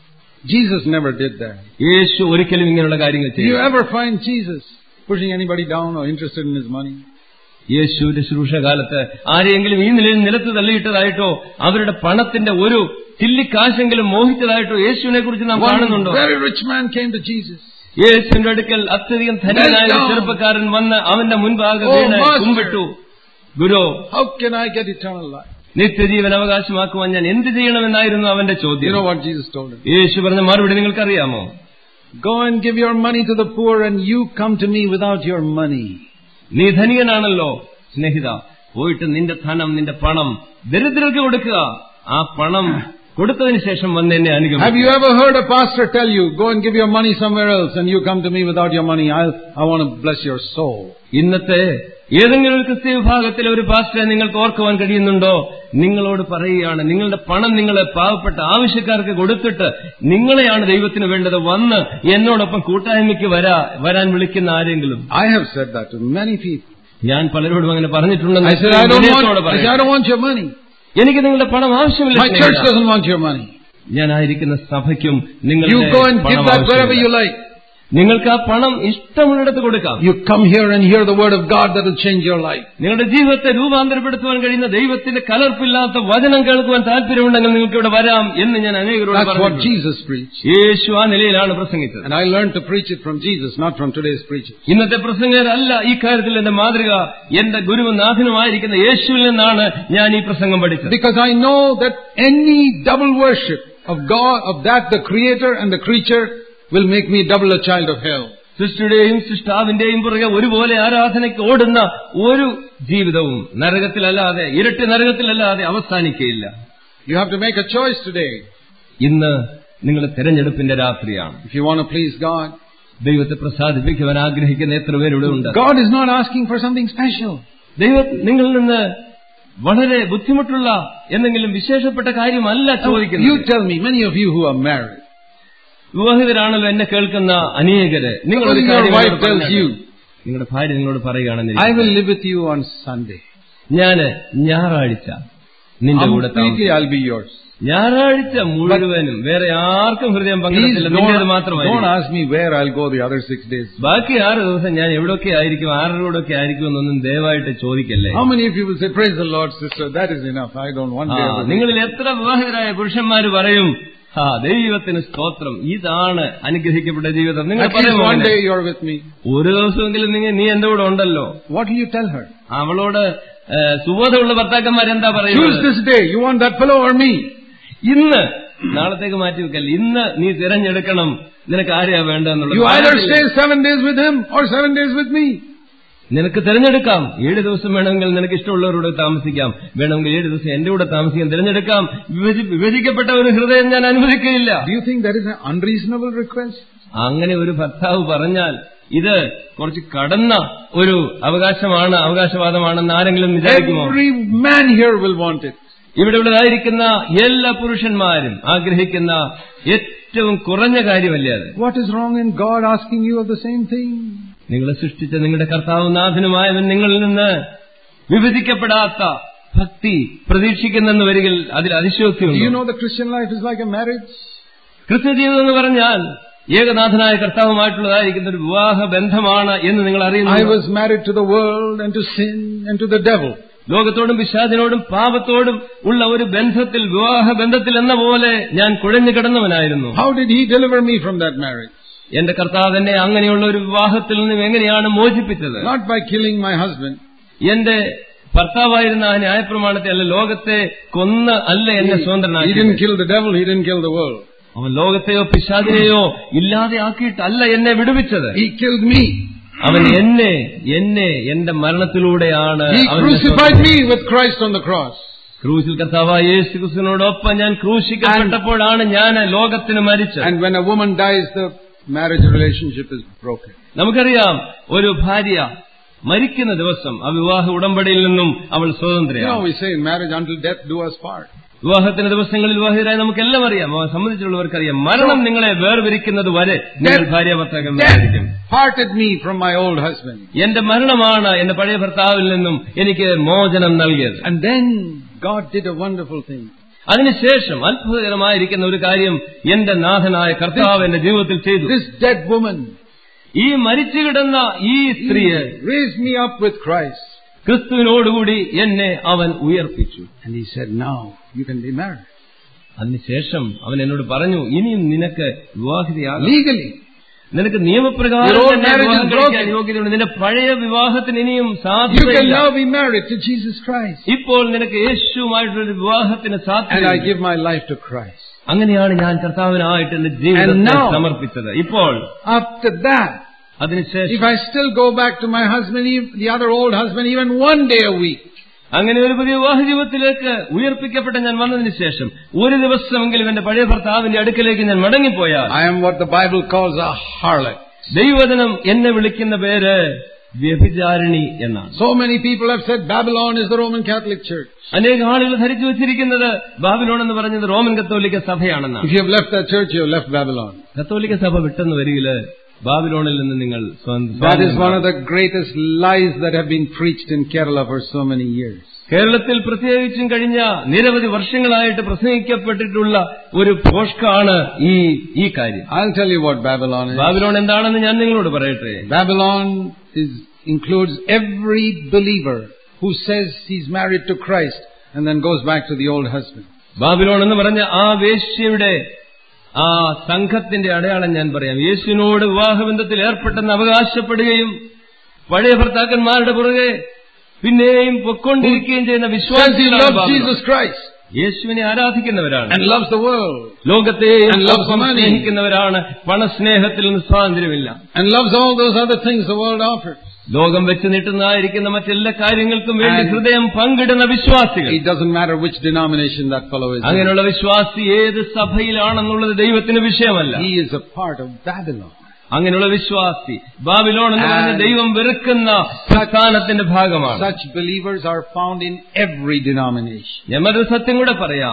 Jesus never did that. യേശു ഒരിക്കലും ഇങ്ങനെയുള്ള കാര്യങ്ങൾ Did you ചെയ്യും ever find Jesus pushing anybody down or interested in his money? യേശുവിന്റെ ശുശ്രൂഷ കാലത്ത് ആരെയെങ്കിലും ഈ നിലയിൽ നിലത്ത് തള്ളിയിട്ടതായിട്ടോ അവരുടെ പണത്തിന്റെ ഒരു ചില്ലിക്കാശെങ്കിലും മോഹിച്ചതായിട്ടോ യേശുവിനെ കുറിച്ച് നാം One കാണുന്നുണ്ടോ very rich man came to Jesus. യേശുവിന്റെ അടുക്കൽ അത്യധികം ധന്യനായ ഒരു Knelt down. ചെറുപ്പക്കാരൻ വന്ന് അവന്റെ മുൻപാകെ Oh, വീണ് Master. കുമ്പിട്ടു Guru How can I get eternal life? നിത്യജീവൻ അവകാശമാക്കുവാൻ ഞാൻ എന്ത് ചെയ്യണമെന്നായിരുന്നു അവന്റെ You ചോദ്യം know what Jesus told him? യേശു പറഞ്ഞ മറുപടി നിങ്ങൾക്കറിയാമോ Go and give your money to the poor and you come to me without your money. നീ ധനികനാണല്ലോ സ്നേഹിത പോയിട്ട് നിന്റെ ധനം നിന്റെ പണം ദരിദ്രർക്ക് കൊടുക്കുക ആ പണം കൊടുത്തതിന് ശേഷം വന്ന് എന്നെ Have you അനുഗ്രഹിക്കുക ever heard a pastor tell you, go and give your money somewhere else and you come to me without your money? I'll, I want to bless your soul. ഇന്നത്തെ ഏതെങ്കിലും ഒരു ക്രിസ്ത്യ വിഭാഗത്തിലെ ഒരു പാസ്റ്ററെ നിങ്ങൾക്ക് ഓർക്കുവാൻ കഴിയുന്നുണ്ടോ നിങ്ങളോട് പറയുകയാണ് നിങ്ങളുടെ പണം നിങ്ങളെ പാവപ്പെട്ട ആവശ്യക്കാർക്ക് കൊടുത്തിട്ട് നിങ്ങളെയാണ് ദൈവത്തിന് വേണ്ടത് വന്ന് എന്നോടൊപ്പം കൂട്ടായ്മയ്ക്ക് വരാ വരാൻ വിളിക്കുന്ന ആരെങ്കിലും I have said that to many people. ഞാൻ പലരോടും അങ്ങനെ പറഞ്ഞിട്ടുണ്ടെന്ന് I said, I don't വിനയത്തോടെ want, I said, പറയാം. I don't want your money. എനിക്ക് നിങ്ങളുടെ പണം ആവശ്യമില്ല My church സ്നേഹിതാ. doesn't want your money. ഞാനായിരിക്കുന്ന സഭയ്ക്കും You go നിങ്ങളുടെ and give പണം that wherever ആവശ്യമില്ല. you like. നിങ്ങൾക്ക് ആ പണം ഇഷ്ടമുള്ളിടത്ത് കൊടുക്കാം You come here and hear the word of God that will change your life. നിങ്ങളുടെ ജീവിതത്തെ രൂപാന്തരപ്പെടുത്തുവാൻ കഴിയുന്ന ദൈവത്തിന്റെ കലർപ്പില്ലാത്ത വചനം കേൾക്കുവാൻ താല്പര്യമുണ്ടെങ്കിൽ നിങ്ങൾക്ക് ഇവിടെ വരാം എന്ന് ഞാൻ അനേകരോട് That's what പറഞ്ഞു Jesus preached. യേശു ആ നിലയിലാണ് പ്രസംഗിച്ചത് And I learned to preach it from Jesus, not from today's preachers. ഇന്നത്തെ പ്രസംഗരല്ല ഈ കാര്യത്തിൽ എന്റെ മാതൃക എന്റെ ഗുരുവും നാഥനുമായിരിക്കുന്ന യേശുവിൽ നിന്നാണ് ഞാൻ ഈ പ്രസംഗം പഠിച്ചത് Because I know that any double worship of God, of that the creator and the creature will make me double a child of hell. സൃഷ്ടിയുടെയും സൃഷ്ടാവിന്റെയും പുറകെ ഒരുപോലെ ആരാധനയ്ക്ക് ഓടുന്ന ഒരു ജീവിതവും നരകത്തിലല്ലാതെ ഇരട്ടി നരകത്തിലല്ലാതെ അവസാനിക്കയില്ല You have to make a choice today. ഇന്ന് നിങ്ങൾ തെരഞ്ഞെടുപ്പിന്റെ രാത്രിയാണ് If you want to please God, ദൈവത്തെ പ്രസാദിപ്പിക്കുവാൻ ആഗ്രഹിക്കുന്ന എത്ര പേരിവിടെ ഉണ്ട് God is not asking for something special. ദൈവം നിങ്ങളിൽ നിന്ന് വളരെ ബുദ്ധിമുട്ടുള്ള എന്തെങ്കിലും വിശേഷപ്പെട്ട കാര്യമല്ല You ചോദിക്കുന്നത് tell me, many of you who are married, വിവാഹിതരാണല്ലോ എന്നെ കേൾക്കുന്ന അനേകര് നിങ്ങളൊരു Suppose your കാര്യം wife എന്നോട് tells പറഞ്ഞാൽ, you, നിങ്ങളുടെ ഭാര്യ നിങ്ങളോട് പറയുകയാണെന്ന് I will live with you on Sunday. ഞാന് ഞായറാഴ്ച നിന്റെ കൂടെ Completely താമസിക്കാം. I'll be yours. ഞായറാഴ്ച മുഴുവനും വേറെ ആർക്കും ഹൃദയം Please പങ്കെടുത്തില്ല don't, നിന്റേത് don't മാത്രമായി ask me where I'll go the other six days. ബാക്കി ആറ് ദിവസം ഞാൻ എവിടെയൊക്കെ ആയിരിക്കും ആരുടെ കൂടെയൊക്കെ ആയിരിക്കും എന്നൊന്നും ദയവായിട്ട് ചോദിക്കല്ലേ How many of you will say, praise the Lord, sister, that is enough. I don't want ആ, day of the week." നിങ്ങളിൽ എത്ര വിവാഹിതരായ പുരുഷന്മാര് പറയും ആ ദൈവത്തിന് സ്തോത്രം ഇതാണ് അനുഗ്രഹിക്കപ്പെട്ട ജീവിതം നിങ്ങൾ At least പറയുമോ one അങ്ങനെ? day you're with me. ഒരു ദിവസമെങ്കിലും നിങ്ങൾ നീ എന്റെ കൂടെ ഉണ്ടല്ലോ What will you tell her? അവളോട് ഏ, സുബോധമുള്ള ഭർത്താക്കന്മാരെന്താ Choose പറയുന്നത് this day. You want that fellow or me? ഇന്ന് നാളത്തേക്ക് മാറ്റി വെക്കല്ല ഇന്ന് നീ തിരഞ്ഞെടുക്കണം നിനക്ക് ആരെയാ വേണ്ടെന്നുള്ളത് You either ആരാധില്ല. stay seven days with him or seven days with me. നിനക്ക് തിരഞ്ഞെടുക്കാം ഏഴ് ദിവസം വേണമെങ്കിൽ നിനക്ക് ഇഷ്ടമുള്ളവരോട് താമസിക്കാം വേണമെങ്കിൽ ഏഴ് ദിവസം എന്റെ കൂടെ താമസിക്കാം തിരഞ്ഞെടുക്കാം വിഭജി- വിഭജിക്കപ്പെട്ട ഒരു ഹൃദയം ഞാൻ അനുവദിക്കുകയില്ല Do you think that is an unreasonable request? അങ്ങനെ ഒരു ഭർത്താവ് പറഞ്ഞാൽ ഇത് കുറച്ച് കടന്ന ഒരു അവകാശമാണ് അവകാശവാദമാണെന്ന് ആരെങ്കിലും വിചാരിക്കുമോ Every man here will want it. ഇവിടെ ഉള്ളതായിരിക്കുന്ന എല്ലാ പുരുഷന്മാരും ആഗ്രഹിക്കുന്ന ഏറ്റവും കുറഞ്ഞ കാര്യമല്ലേ അത് What is wrong in God asking you of the same thing? നിങ്ങളെ സൃഷ്ടിച്ച നിങ്ങളുടെ കർത്താവ് നാഥനുമായവൻ നിങ്ങളിൽ നിന്ന് വിഭജിക്കപ്പെടാത്ത ഭക്തി പ്രതീക്ഷിക്കുന്നെന്ന് വരികിൽ അതിൽ Do you അതിശോക്തിയുണ്ട് know the Christian life is like a marriage? ക്രിസ്ത്യജീവിതം എന്ന് പറഞ്ഞാൽ ഏകനാഥനായ കർത്താവുമായിട്ടുള്ളതായിരിക്കുന്ന ഒരു വിവാഹ ബന്ധമാണ് എന്ന് നിങ്ങൾ I അറിയുന്നു was married to the world and to sin and to the devil. ലോകത്തോടും പിശാചിനോടും പാപത്തോടും ഉള്ള ഒരു ബന്ധത്തിൽ വിവാഹ ബന്ധത്തിൽ എന്ന പോലെ ഞാൻ കുഴഞ്ഞു കിടന്നവനായിരുന്നു How did he deliver me from that marriage? എന്റെ കർത്താവ് എന്നെ അങ്ങനെയുള്ള ഒരു വിവാഹത്തിൽ നിന്നും എങ്ങനെയാണ് മോചിപ്പിച്ചത് Not by killing my husband, എന്റെ ഭർത്താവായിരുന്ന ആ ന്യായപ്രമാണത്തെ അല്ല ലോകത്തെ കൊന്ന് അല്ല എന്നെ He സ്വതന്ത്രനാക്കി didn't kill the devil, he didn't kill the world. അവൻ ലോകത്തെയോ പിശാദിനെയോ ഇല്ലാതെ ആക്കിയിട്ടല്ല എന്നെ വിടുവിച്ചത് He killed me. അവൻ എന്നെ എന്നെ എന്റെ മരണത്തിലൂടെയാണ് He അവൻ എന്നെ crucified me with Christ on the cross. ക്രൂശിൽ കർത്താവായ യേശു ക്രിസ്തുവിനോടൊപ്പം ഞാൻ ക്രൂശിക്കപ്പെട്ടപ്പോഴാണ് ഞാൻ ലോകത്തിന് മരിച്ചത് And when a woman dies, the marriage relationship is broken. നമുക്കറിയാം ഒരു ഭാര്യ മരിക്കുന്ന ദിവസം ആ വിവാഹ ഉടമ്പടിയിൽ നിന്നും അവൾ You know, സ്വതന്ത്രയാണ് we say in marriage, until death do us part. വിവാഹത്തിന്റെ ദിവസങ്ങളിൽ വിവാഹിതരായ നമുക്കെല്ലാം അറിയാം അവ സംബന്ധിച്ചുള്ളവർക്കറിയാം മരണം നിങ്ങളെ വേർപിരിക്കുന്നത് വരെ നിങ്ങൾ ഭാര്യ ഭർത്താക്കന്മാരായിരിക്കും Death parted me from my old husband. എന്റെ മരണമാണ് എന്റെ പഴയ ഭർത്താവിൽ നിന്നും എനിക്ക് മോചനം നൽകിയത് And then God did a wonderful thing. അതിനുശേഷം അത്ഭുതകരമായിരിക്കുന്ന ഒരു കാര്യം എന്റെ നാഥനായ കർത്താവ് എന്റെ ജീവിതത്തിൽ ചെയ്തു This dead woman ഈ മരിച്ചു കിടന്ന ഈ സ്ത്രീയെ raised me up with Christ. ക്രിസ്തുവിനോടുകൂടി എന്നെ അവൻ ഉയർപ്പിച്ചു And he said, now you can be married. അതിനുശേഷം അവൻ എന്നോട് പറഞ്ഞു ഇനിയും നിനക്ക് വിവാഹിതയാകാം Legally. നിനക്ക് നിയമപ്രകാരം Your old തന്നെ marriage is വിവാഹം കഴിക്കാൻ broken. യോഗ്യതയുണ്ട് നിന്റെ പഴയ വിവാഹത്തിന് ഇനിയും You can സാധ്യതയില്ല now be married to Jesus Christ. ഇപ്പോൾ നിനക്ക് യേശുവുമായിട്ടുള്ള ഒരു വിവാഹത്തിന് And I സാധ്യത give my life to Christ. അങ്ങനെയാണ് ഞാൻ കർത്താവിനായിട്ട് എന്റെ ജീവിതത്തെ And now- സമർപ്പിച്ചത് ഇപ്പോൾ After that, അതിനുശേഷം if I still go back to my husband, ev- the other old husband, even one day a week, അങ്ങനെ ഒരു പുതിയ വിവാഹ ജീവിതത്തിലേക്ക് ഉയർപ്പിക്കപ്പെട്ട ഞാൻ വന്നതിന് ശേഷം ഒരു ദിവസമെങ്കിലും എന്റെ പഴയ ഭർത്താവിന്റെ അടുക്കലേക്ക് ഞാൻ മടങ്ങിപ്പോയാൽ I am what the Bible calls a harlot. ദൈവവചനം എന്നെ വിളിക്കുന്ന പേര് വ്യഭിചാരിണി എന്നാണ് So many people have said Babylon is the Roman Catholic Church. അനേക ആളുകൾ ധരിച്ചു വച്ചിരിക്കുന്നത് ബാബിലോൺ എന്ന് പറയുന്നത് റോമൻ കത്തോലിക്ക സഭയാണെന്നാണ് If you have left that church, you have left Babylon. കത്തോലിക്ക സഭ വിട്ടെന്ന് വരികില് ബാബിലോണിൽ നിന്ന് നിങ്ങൾ സ്വന്തം- That is one of the greatest lies that have been preached in Kerala for so many years. കേരളത്തിൽ പ്രത്യേകിച്ചും കഴിഞ്ഞ നിരവധി വർഷങ്ങളായിട്ട് പ്രസംഗിക്കപ്പെട്ടിട്ടുള്ള ഒരു പോഷ്കാണ് ഈ ഈ കാര്യം I'll tell you what Babylon is. Babylon എന്താണെന്ന് ഞാൻ നിങ്ങളോട് പറയട്ടെ Babylon is, includes every believer who says he's married to Christ and then goes back to the old husband. Babylon എന്ന് പറഞ്ഞ ആ വേശ്യയുടെ ആ സംഘത്തിന്റെ അടയാളം ഞാൻ പറയാം യേശുവിനോട് വിവാഹബന്ധത്തിൽ ഏർപ്പെട്ടെന്ന് അവകാശപ്പെടുകയും പഴയ ഭർത്താക്കന്മാരുടെ പുറകെ പിന്നെയും പൊക്കൊണ്ടിരിക്കുകയും ചെയ്യുന്ന Says he വിശ്വാസികളാണ് loves ബാബിലോൺ. Jesus Christ യേശുവിനെ ആരാധിക്കുന്നവരാണ് and loves the world ലോകത്തെയും And loves ഒപ്പം money. സ്നേഹിക്കുന്നവരാണ് പണസ്നേഹത്തിൽ നിന്ന് സ്വാതന്ത്ര്യമില്ല and loves all those other things the world offers. ലോകം വെച്ച് നീട്ടുന്നതായിരിക്കുന്ന മറ്റെല്ലാ കാര്യങ്ങൾക്കും വേണ്ടി And- ഹൃദയം പങ്കിടുന്ന വിശ്വാസികൾ It doesn't matter which denomination that fellow is in. അങ്ങനെയുള്ള വിശ്വാസി ഏത് സഭയിലാണെന്നുള്ളത് ദൈവത്തിന് വിഷയമല്ല He is a part of Babylon. അങ്ങനെയുള്ള വിശ്വാസി ബാബിലോൺ എന്ന് പറഞ്ഞ And- ദൈവം വെറുക്കുന്ന പ്രസ്ഥാനത്തിന്റെ ഭാഗമാണ് Such believers are found in every denomination. ഞാൻ മറ്റൊരു സത്യം കൂടെ പറയാം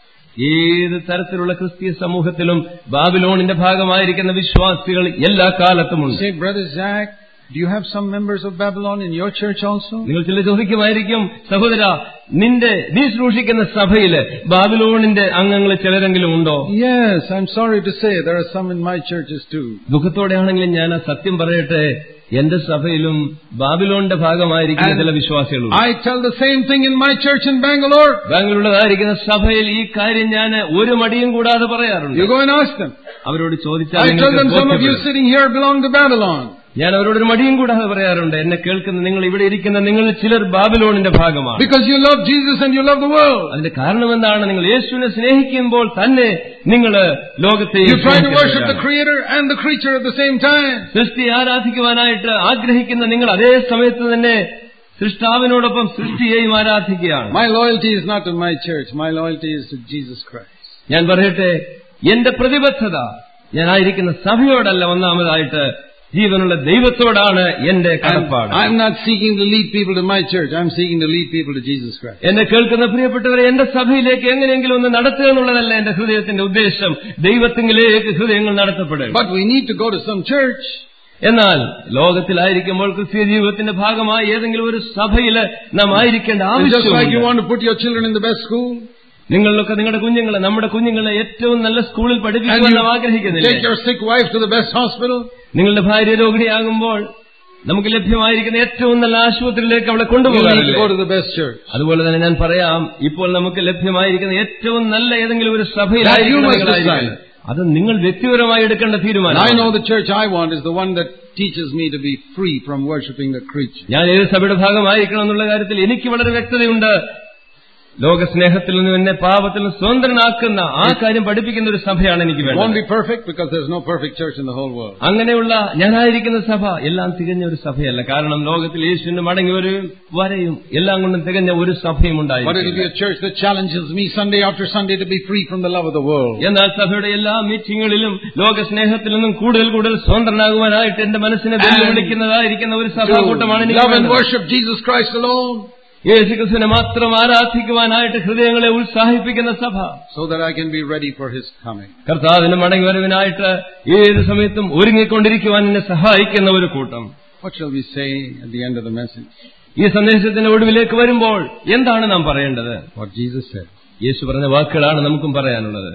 ഏത് തരത്തിലുള്ള ക്രിസ്തീയ സമൂഹത്തിലും ബാബിലോണിന്റെ ഭാഗമായിരിക്കുന്ന വിശ്വാസികൾ എല്ലാ കാലത്തുമുണ്ട് Say, Brother Zach, do you have some members of Babylon in your church also? നിങ്ങൾ ചില ചോദിക്കുമായിരിക്കും സഹോദര നിന്റെ നീ സൂക്ഷിക്കുന്ന സഭയില് ബാബിലോണിന്റെ അംഗങ്ങൾ ചിലരെങ്കിലും ഉണ്ടോ Yes, I'm sorry to say there are some in my churches too. ദുഃഖത്തോടെയാണെങ്കിലും ഞാൻ ആ സത്യം പറയട്ടെ എന്റെ സഭയിലും ബാബിലോണിന്റെ ഭാഗമായിരിക്കുന്ന And ചില വിശ്വാസികളുണ്ട് I tell the same thing in my church in Bangalore. ബാംഗ്ലൂരിലുള്ളതായിരിക്കുന്ന സഭയിൽ ഈ കാര്യം ഞാൻ ഒരു മടിയും കൂടാതെ പറയാറുണ്ട് You go and ask them. അവരോട് ചോദിച്ചാൽ I tell നിങ്ങൾക്ക് them some of you ബോധ്യപ്പെടും. sitting here belong to Babylon. ഞാൻ അവരോട് ഒരു മടിയും കൂടാതെ പറയാറുണ്ട് എന്നെ കേൾക്കുന്ന നിങ്ങൾ ഇവിടെ ഇരിക്കുന്ന നിങ്ങൾ ചിലർ ബാബിലോണിന്റെ ഭാഗമാണ് Because you love Jesus and you love the world. അതിന്റെ കാരണം എന്താണ് നിങ്ങൾ യേശുവിനെ സ്നേഹിക്കുമ്പോൾ തന്നെ നിങ്ങൾ ലോകത്തെ You try to worship the Creator and the creature at the same time. സൃഷ്ടി ആരാധിക്കുവാനായിട്ട് ആഗ്രഹിക്കുന്ന നിങ്ങൾ അതേ സമയത്ത് തന്നെ സൃഷ്ടാവിനോടൊപ്പം സൃഷ്ടിയെയും ആരാധിക്കുകയാണ് My loyalty is not to my church. My loyalty is to Jesus Christ. ഞാൻ പറയട്ടെ എന്റെ പ്രതിബദ്ധത ഞാനായിരിക്കുന്ന സഭയോടല്ല ഒന്നാമതായിട്ട് ജീവനുള്ള ദൈവത്തോടാണ് എന്റെ And കടപ്പാട് I'm not seeking to lead people to my church. I'm seeking to lead people to Jesus Christ. എന്നെ കേൾക്കുന്ന പ്രിയപ്പെട്ടവരെ എന്റെ സഭയിലേക്ക് എങ്ങനെയെങ്കിലും ഒന്ന് നടത്തുക എന്നുള്ളതല്ല എന്റെ ഹൃദയത്തിന്റെ ഉദ്ദേശം ദൈവത്തിങ്കിലേക്ക് ഹൃദയങ്ങൾ നടത്തപ്പെടും But we need to go to some church. എന്നാൽ ലോകത്തിലായിരിക്കുമ്പോൾ ക്രിസ്തീയ ജീവിതത്തിന്റെ ഭാഗമായി ഏതെങ്കിലും ഒരു സഭയില് നാം ആയിരിക്കേണ്ട And just like you ആവശ്യമില്ല want to put your children in the best school, നിങ്ങളിലൊക്കെ നിങ്ങളുടെ കുഞ്ഞുങ്ങളെ നമ്മുടെ കുഞ്ഞുങ്ങളെ ഏറ്റവും നല്ല സ്കൂളിൽ and പഠിപ്പിക്കുവാൻ നാം you ആഗ്രഹിക്കുന്നില്ലേ take your sick wife to the best hospital, നിങ്ങളുടെ ഭാര്യ രോഗിണിയാകുമ്പോൾ നമുക്ക് ലഭ്യമായിരിക്കുന്ന ഏറ്റവും നല്ല ആശുപത്രിയിലേക്ക് അവളെ you need to കൊണ്ടുപോകാറില്ലേ go to the best church. അതുപോലെ തന്നെ ഞാൻ പറയാം ഇപ്പോൾ നമുക്ക് ലഭ്യമായിരിക്കുന്ന ഏറ്റവും നല്ല ഏതെങ്കിലും ഒരു That you സഭയിലായിരിക്കണം must നിങ്ങളായിരിക്കുന്നത്. അത് നിങ്ങൾ വ്യക്തിപരമായി എടുക്കേണ്ട And I തീരുമാനം know the church I want is the one that teaches me to be free from worshipping the creature. ഞാൻ ഏത് സഭയുടെ ഭാഗമായിരിക്കണം എന്നുള്ള കാര്യത്തിൽ എനിക്ക് വളരെ വ്യക്തതയുണ്ട് ലോകസ്നേഹത്തിൽ നിന്നും എന്നെ പാപത്തിൽ നിന്ന് സ്വതന്ത്രനാക്കുന്ന ആ കാര്യം പഠിപ്പിക്കുന്ന ഒരു സഭയാണ് എനിക്ക് It won't വേണ്ടത് be perfect because there's no perfect church in the whole world. അങ്ങനെയുള്ള ഞാനായിരിക്കുന്ന സഭ എല്ലാം തികഞ്ഞ ഒരു സഭയല്ല കാരണം ലോകത്തിൽ യേശുവിന്റെ മടങ്ങി ഒരു വരെയും എല്ലാം കൊണ്ടും തികഞ്ഞ ഒരു സഭയും But it will be ഉണ്ടായിരിക്കും a church that challenges me Sunday after Sunday to be free from the love of the world. എന്നാൽ സഭയുടെ എല്ലാ മീറ്റിങ്ങുകളിലും ലോകസ്നേഹത്തിൽ നിന്നും കൂടുതൽ കൂടുതൽ സ്വതന്ത്രനാകുവാനായിട്ട് എന്റെ മനസ്സിനെ വെല്ലുവിളിക്കുന്നതായിരിക്കുന്ന ഒരു സഭാകൂട്ടമാണ് To എനിക്ക് love and വേണ്ടത്. worship Jesus Christ alone യേശുക്രിസ്തുവിനെ മാത്രം ആരാധിക്കുവാനായിട്ട് ഹൃദയങ്ങളെ ഉത്സാഹിപ്പിക്കുന്ന സഭ so that I can be ready for His coming. കർത്താവിന് മടങ്ങി വരവിനായിട്ട് ഏത് സമയത്തും ഒരുങ്ങിക്കൊണ്ടിരിക്കുവാൻ എന്നെ സഹായിക്കുന്ന ഒരു കൂട്ടം What shall we say at the end of the message? ഈ സന്ദേശത്തിന്റെ ഒടുവിലേക്ക് വരുമ്പോൾ എന്താണ് നാം പറയേണ്ടത് What Jesus said. യേശു പറഞ്ഞ വാക്കുകളാണ് നമുക്കും പറയാനുള്ളത്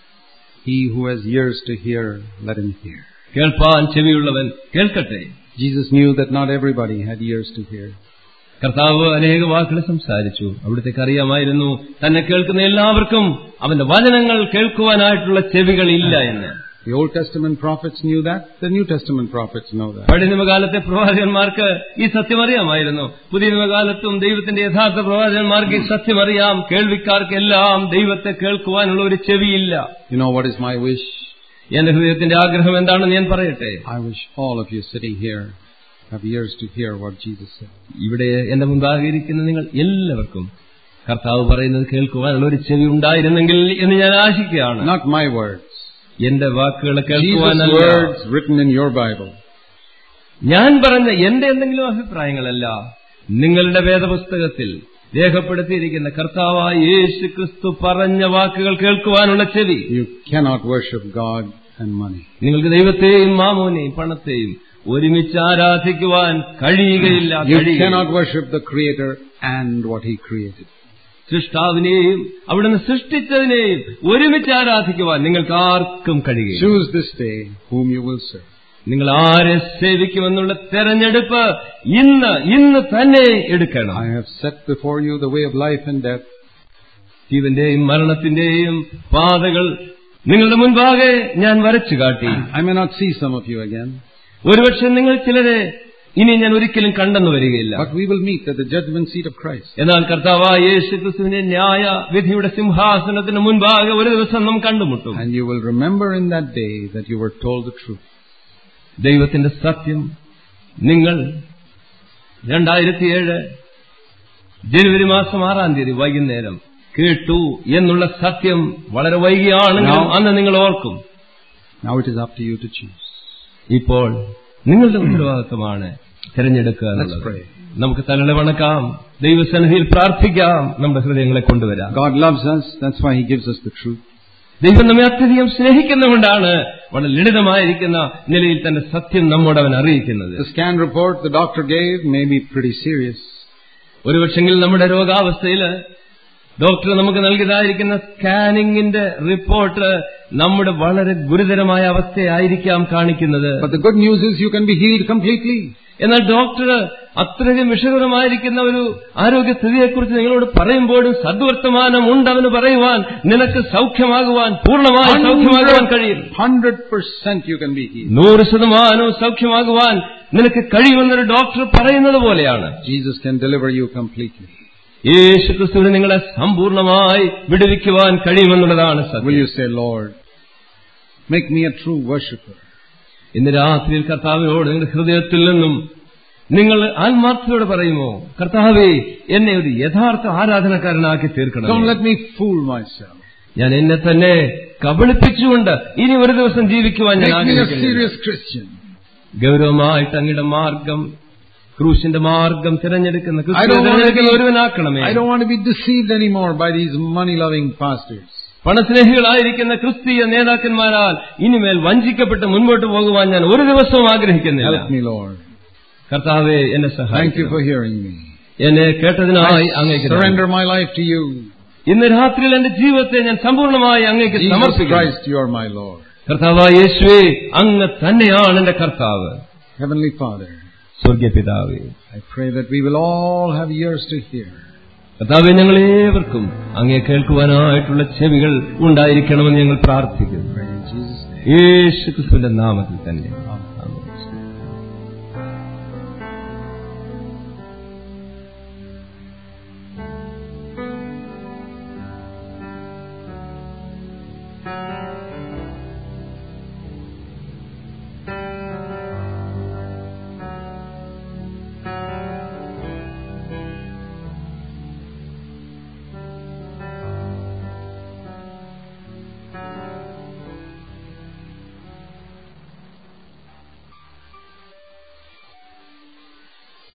He who has ears to hear, let him hear. കേൾപ്പാൻ ചെവിയുള്ളവൻ കേൾക്കട്ടെ Jesus knew that not everybody had ears to hear. കർത്താവ് അനേക വാക്കുകൾ സംസാരിച്ചു അവിടുത്തേക്ക് അറിയാമായിരുന്നു തന്നെ കേൾക്കുന്ന എല്ലാവർക്കും അവന്റെ വചനങ്ങൾ കേൾക്കുവാനായിട്ടുള്ള ചെവികൾ ഇല്ല എന്ന് The Old Testament prophets knew that. The New Testament prophets know that. പഴയ നിയമകാലത്തെ പ്രവാചകന്മാർക്ക് ഈ സത്യം അറിയാമായിരുന്നു പുതിയ നിയമകാലത്തും ദൈവത്തിന്റെ യഥാർത്ഥ പ്രവാചകന്മാർക്ക് ഈ സത്യം അറിയാം കേൾവിക്കാർക്ക് എല്ലാം ദൈവത്തെ കേൾക്കുവാനുള്ള ഒരു ചെവിയില്ല You know what is my wish? എന്റെ ഹൃദയത്തിന്റെ ആഗ്രഹം എന്താണെന്ന് ഞാൻ പറയട്ടെ I wish all of you sitting here have ears to hear what Jesus said. ഇവിടെ എന്റെ മുമ്പാകെ ഇരിക്കുന്ന നിങ്ങൾ എല്ലാവർക്കും കർത്താവ് പറയുന്നത് കേൾക്കുവാനുള്ള ഒരു ചെവി ഉണ്ടായിരുന്നെങ്കിൽ എന്ന് ഞാൻ ആശിക്കുകയാണ് Not my words. എന്റെ വാക്കുകൾ Jesus' കേൾക്കുവാനല്ല words written in your Bible. ഞാൻ പറഞ്ഞ എന്റെ എന്തെങ്കിലും അഭിപ്രായങ്ങളല്ല നിങ്ങളുടെ വേദപുസ്തകത്തിൽ രേഖപ്പെടുത്തിയിരിക്കുന്ന കർത്താവായ യേശു ക്രിസ്തു പറഞ്ഞ വാക്കുകൾ കേൾക്കുവാനുള്ള ചെവി You cannot worship God and money. നിങ്ങൾക്ക് ദൈവത്തെയും മാമോനെയും പണത്തെയും ഒരുമിച്ച് ആരാധിക്കുവാൻ കഴിയുകയില്ല You കഴിയുകയില്ല. cannot worship the Creator and what He created. സൃഷ്ടാവിനെയും അവിടുന്ന് സൃഷ്ടിച്ചതിനെയും ഒരുമിച്ച് ആരാധിക്കുവാൻ നിങ്ങൾക്ക് ആർക്കും കഴിയുകയില്ല Choose this day whom you will serve. നിങ്ങൾ ആരെ സേവിക്കുമെന്നുള്ള തെരഞ്ഞെടുപ്പ് ഇന്ന് ഇന്ന് തന്നെ എടുക്കണം I have set before you the way of life and death. ജീവന്റെയും മരണത്തിന്റെയും പാതകൾ നിങ്ങളുടെ മുൻപാകെ ഞാൻ വരച്ചു കാട്ടി I may not see some of you again, ഒരുപക്ഷെ നിങ്ങൾ ചിലരെ ഇനി ഞാൻ ഒരിക്കലും കണ്ടെന്നു വരികയില്ല but we will meet at the judgment seat of Christ. എന്നാൽ കർത്താവായ യേശു ക്രിസ്തുവിന്റെ ന്യായ വിധിയുടെ സിംഹാസനത്തിന് മുൻപാകെ ഒരു ദിവസം നാം കണ്ടുമുട്ടും And you will remember in that day that you were told the truth. ദൈവത്തിന്റെ സത്യം നിങ്ങൾ രണ്ടായിരത്തിയേഴ് ജനുവരി മാസം ആറാം തീയതി വൈകുന്നേരം കേട്ടു എന്നുള്ള സത്യം വളരെ വൈകിയാണെങ്കിലും Now- അന്ന് നിങ്ങൾ ഓർക്കും Now it is up to you to choose. ഇപ്പോൾ നിങ്ങളുടെ ഉത്തരവാദിത്വമാണ് തിരഞ്ഞെടുക്കുക Let's എന്നുള്ളത്. pray. നമുക്ക് തലകളെ വണക്കാം ദൈവസന്നിധിയിൽ പ്രാർത്ഥിക്കാം നമ്മുടെ ഹൃദയങ്ങളെ കൊണ്ടുവരാം God loves us. That's why He gives us the truth. ദൈവം നമ്മെ അത്യധികം സ്നേഹിക്കുന്നതുകൊണ്ടാണ് വളരെ ലളിതമായിരിക്കുന്ന നിലയിൽ തന്റെ സത്യം നമ്മോട് അവൻ അറിയിക്കുന്നത് The scan report the doctor gave may be pretty serious. ഒരുപക്ഷെങ്കിൽ നമ്മുടെ രോഗാവസ്ഥയില് ഡോക്ടർ നമുക്ക് നൽകിയതായിരിക്കുന്ന സ്കാനിങ്ങിന്റെ റിപ്പോർട്ട് നമ്മുടെ വളരെ ഗുരുതരമായ അവസ്ഥയായിരിക്കാം കാണിക്കുന്നത് But the good news is you can be healed completely. എന്നാൽ ഡോക്ടർ അത്രയും വിഷകരമായിരിക്കുന്ന ഒരു ആരോഗ്യസ്ഥിതിയെക്കുറിച്ച് നിങ്ങളോട് പറയുമ്പോഴും സദ്വർത്തമാനം ഉണ്ട് അവന് പറയുവാൻ നിനക്ക് സൗഖ്യമാകുവാൻ പൂർണ്ണമായി സൗഖ്യമാകുവാൻ കഴിയും Hundred percent you can be healed. നൂറ് ശതമാനവും സൗഖ്യമാകുവാൻ നിനക്ക് കഴിയുമെന്നൊരു ഡോക്ടർ പറയുന്നത് പോലെയാണ് Jesus can deliver you completely. യേശു ക്രിസ്തുവിന് നിങ്ങളെ സമ്പൂർണമായി വിടുവിക്കുവാൻ കഴിയുമെന്നുള്ളതാണ് Will സത്യം you say, Lord, make me a true worshipper? ഇന്ന് രാത്രിയിൽ കർത്താവിനോട് നിങ്ങളുടെ ഹൃദയത്തിൽ നിന്നും നിങ്ങൾ ആത്മാർത്ഥയോടെ പറയുമോ കർത്താവേ എന്നെ ഒരു യഥാർത്ഥ ആരാധനക്കാരനാക്കി തീർക്കണം Don't let me fool myself. ഞാൻ എന്നെ തന്നെ കബളിപ്പിച്ചുകൊണ്ട് ഇനി ഒരു ദിവസം ജീവിക്കുവാൻ ഞാൻ Make me a ആഗ്രഹിക്കുന്നില്ല serious Christian. ഗൗരവമായിട്ട് അങ്ങയുടെ മാർഗം ക്രൂശിന്റെ മാർഗം തിരഞ്ഞെടുക്കുന്ന I ക്രിസ്തുവിനെ don't want to തിരഞ്ഞെടുക്കുന്ന be, ഒരുവനാക്കണമേ I don't want to be deceived anymore by these money-loving pastors. പണസ്നേഹികളായിരിക്കുന്ന ക്രിസ്തീയ നേതാക്കന്മാരാൽ ഇനിമേൽ വഞ്ചിക്കപ്പെട്ട് മുൻപോട്ട് പോകുവാൻ ഞാൻ ഒരു ദിവസവും ആഗ്രഹിക്കുന്നില്ല Help me, Lord. കർത്താവെ എന്നെ Thank you സഹായിക്കും for hearing me. എന്നെ കേട്ടതിനായി I അങ്ങേക്ക് നന്ദി. surrender my life to you. ഇന്ന് രാത്രിയിൽ എന്റെ ജീവിതത്തെ ഞാൻ സമ്പൂർണ്ണമായി അങ്ങേക്ക് Jesus സമർപ്പിക്കുന്നു Christ, you are my Lord. കർത്താവായ യേശുവേ അങ്ങ് തന്നെയാണ് എന്റെ കർത്താവ് Heavenly Father, സ്വർഗപിതാവേ I pray that we will all have ears to hear. കർത്താവെ ഞങ്ങളേവർക്കും അങ്ങേ കേൾക്കുവാനായിട്ടുള്ള ചെവികൾ ഉണ്ടായിരിക്കണമെന്ന് ഞങ്ങൾ പ്രാർത്ഥിക്കുന്നു Pray in Jesus' name. യേശു ക്രിസ്തുവിന്റെ നാമത്തിൽ തന്നെ ആമേൻ.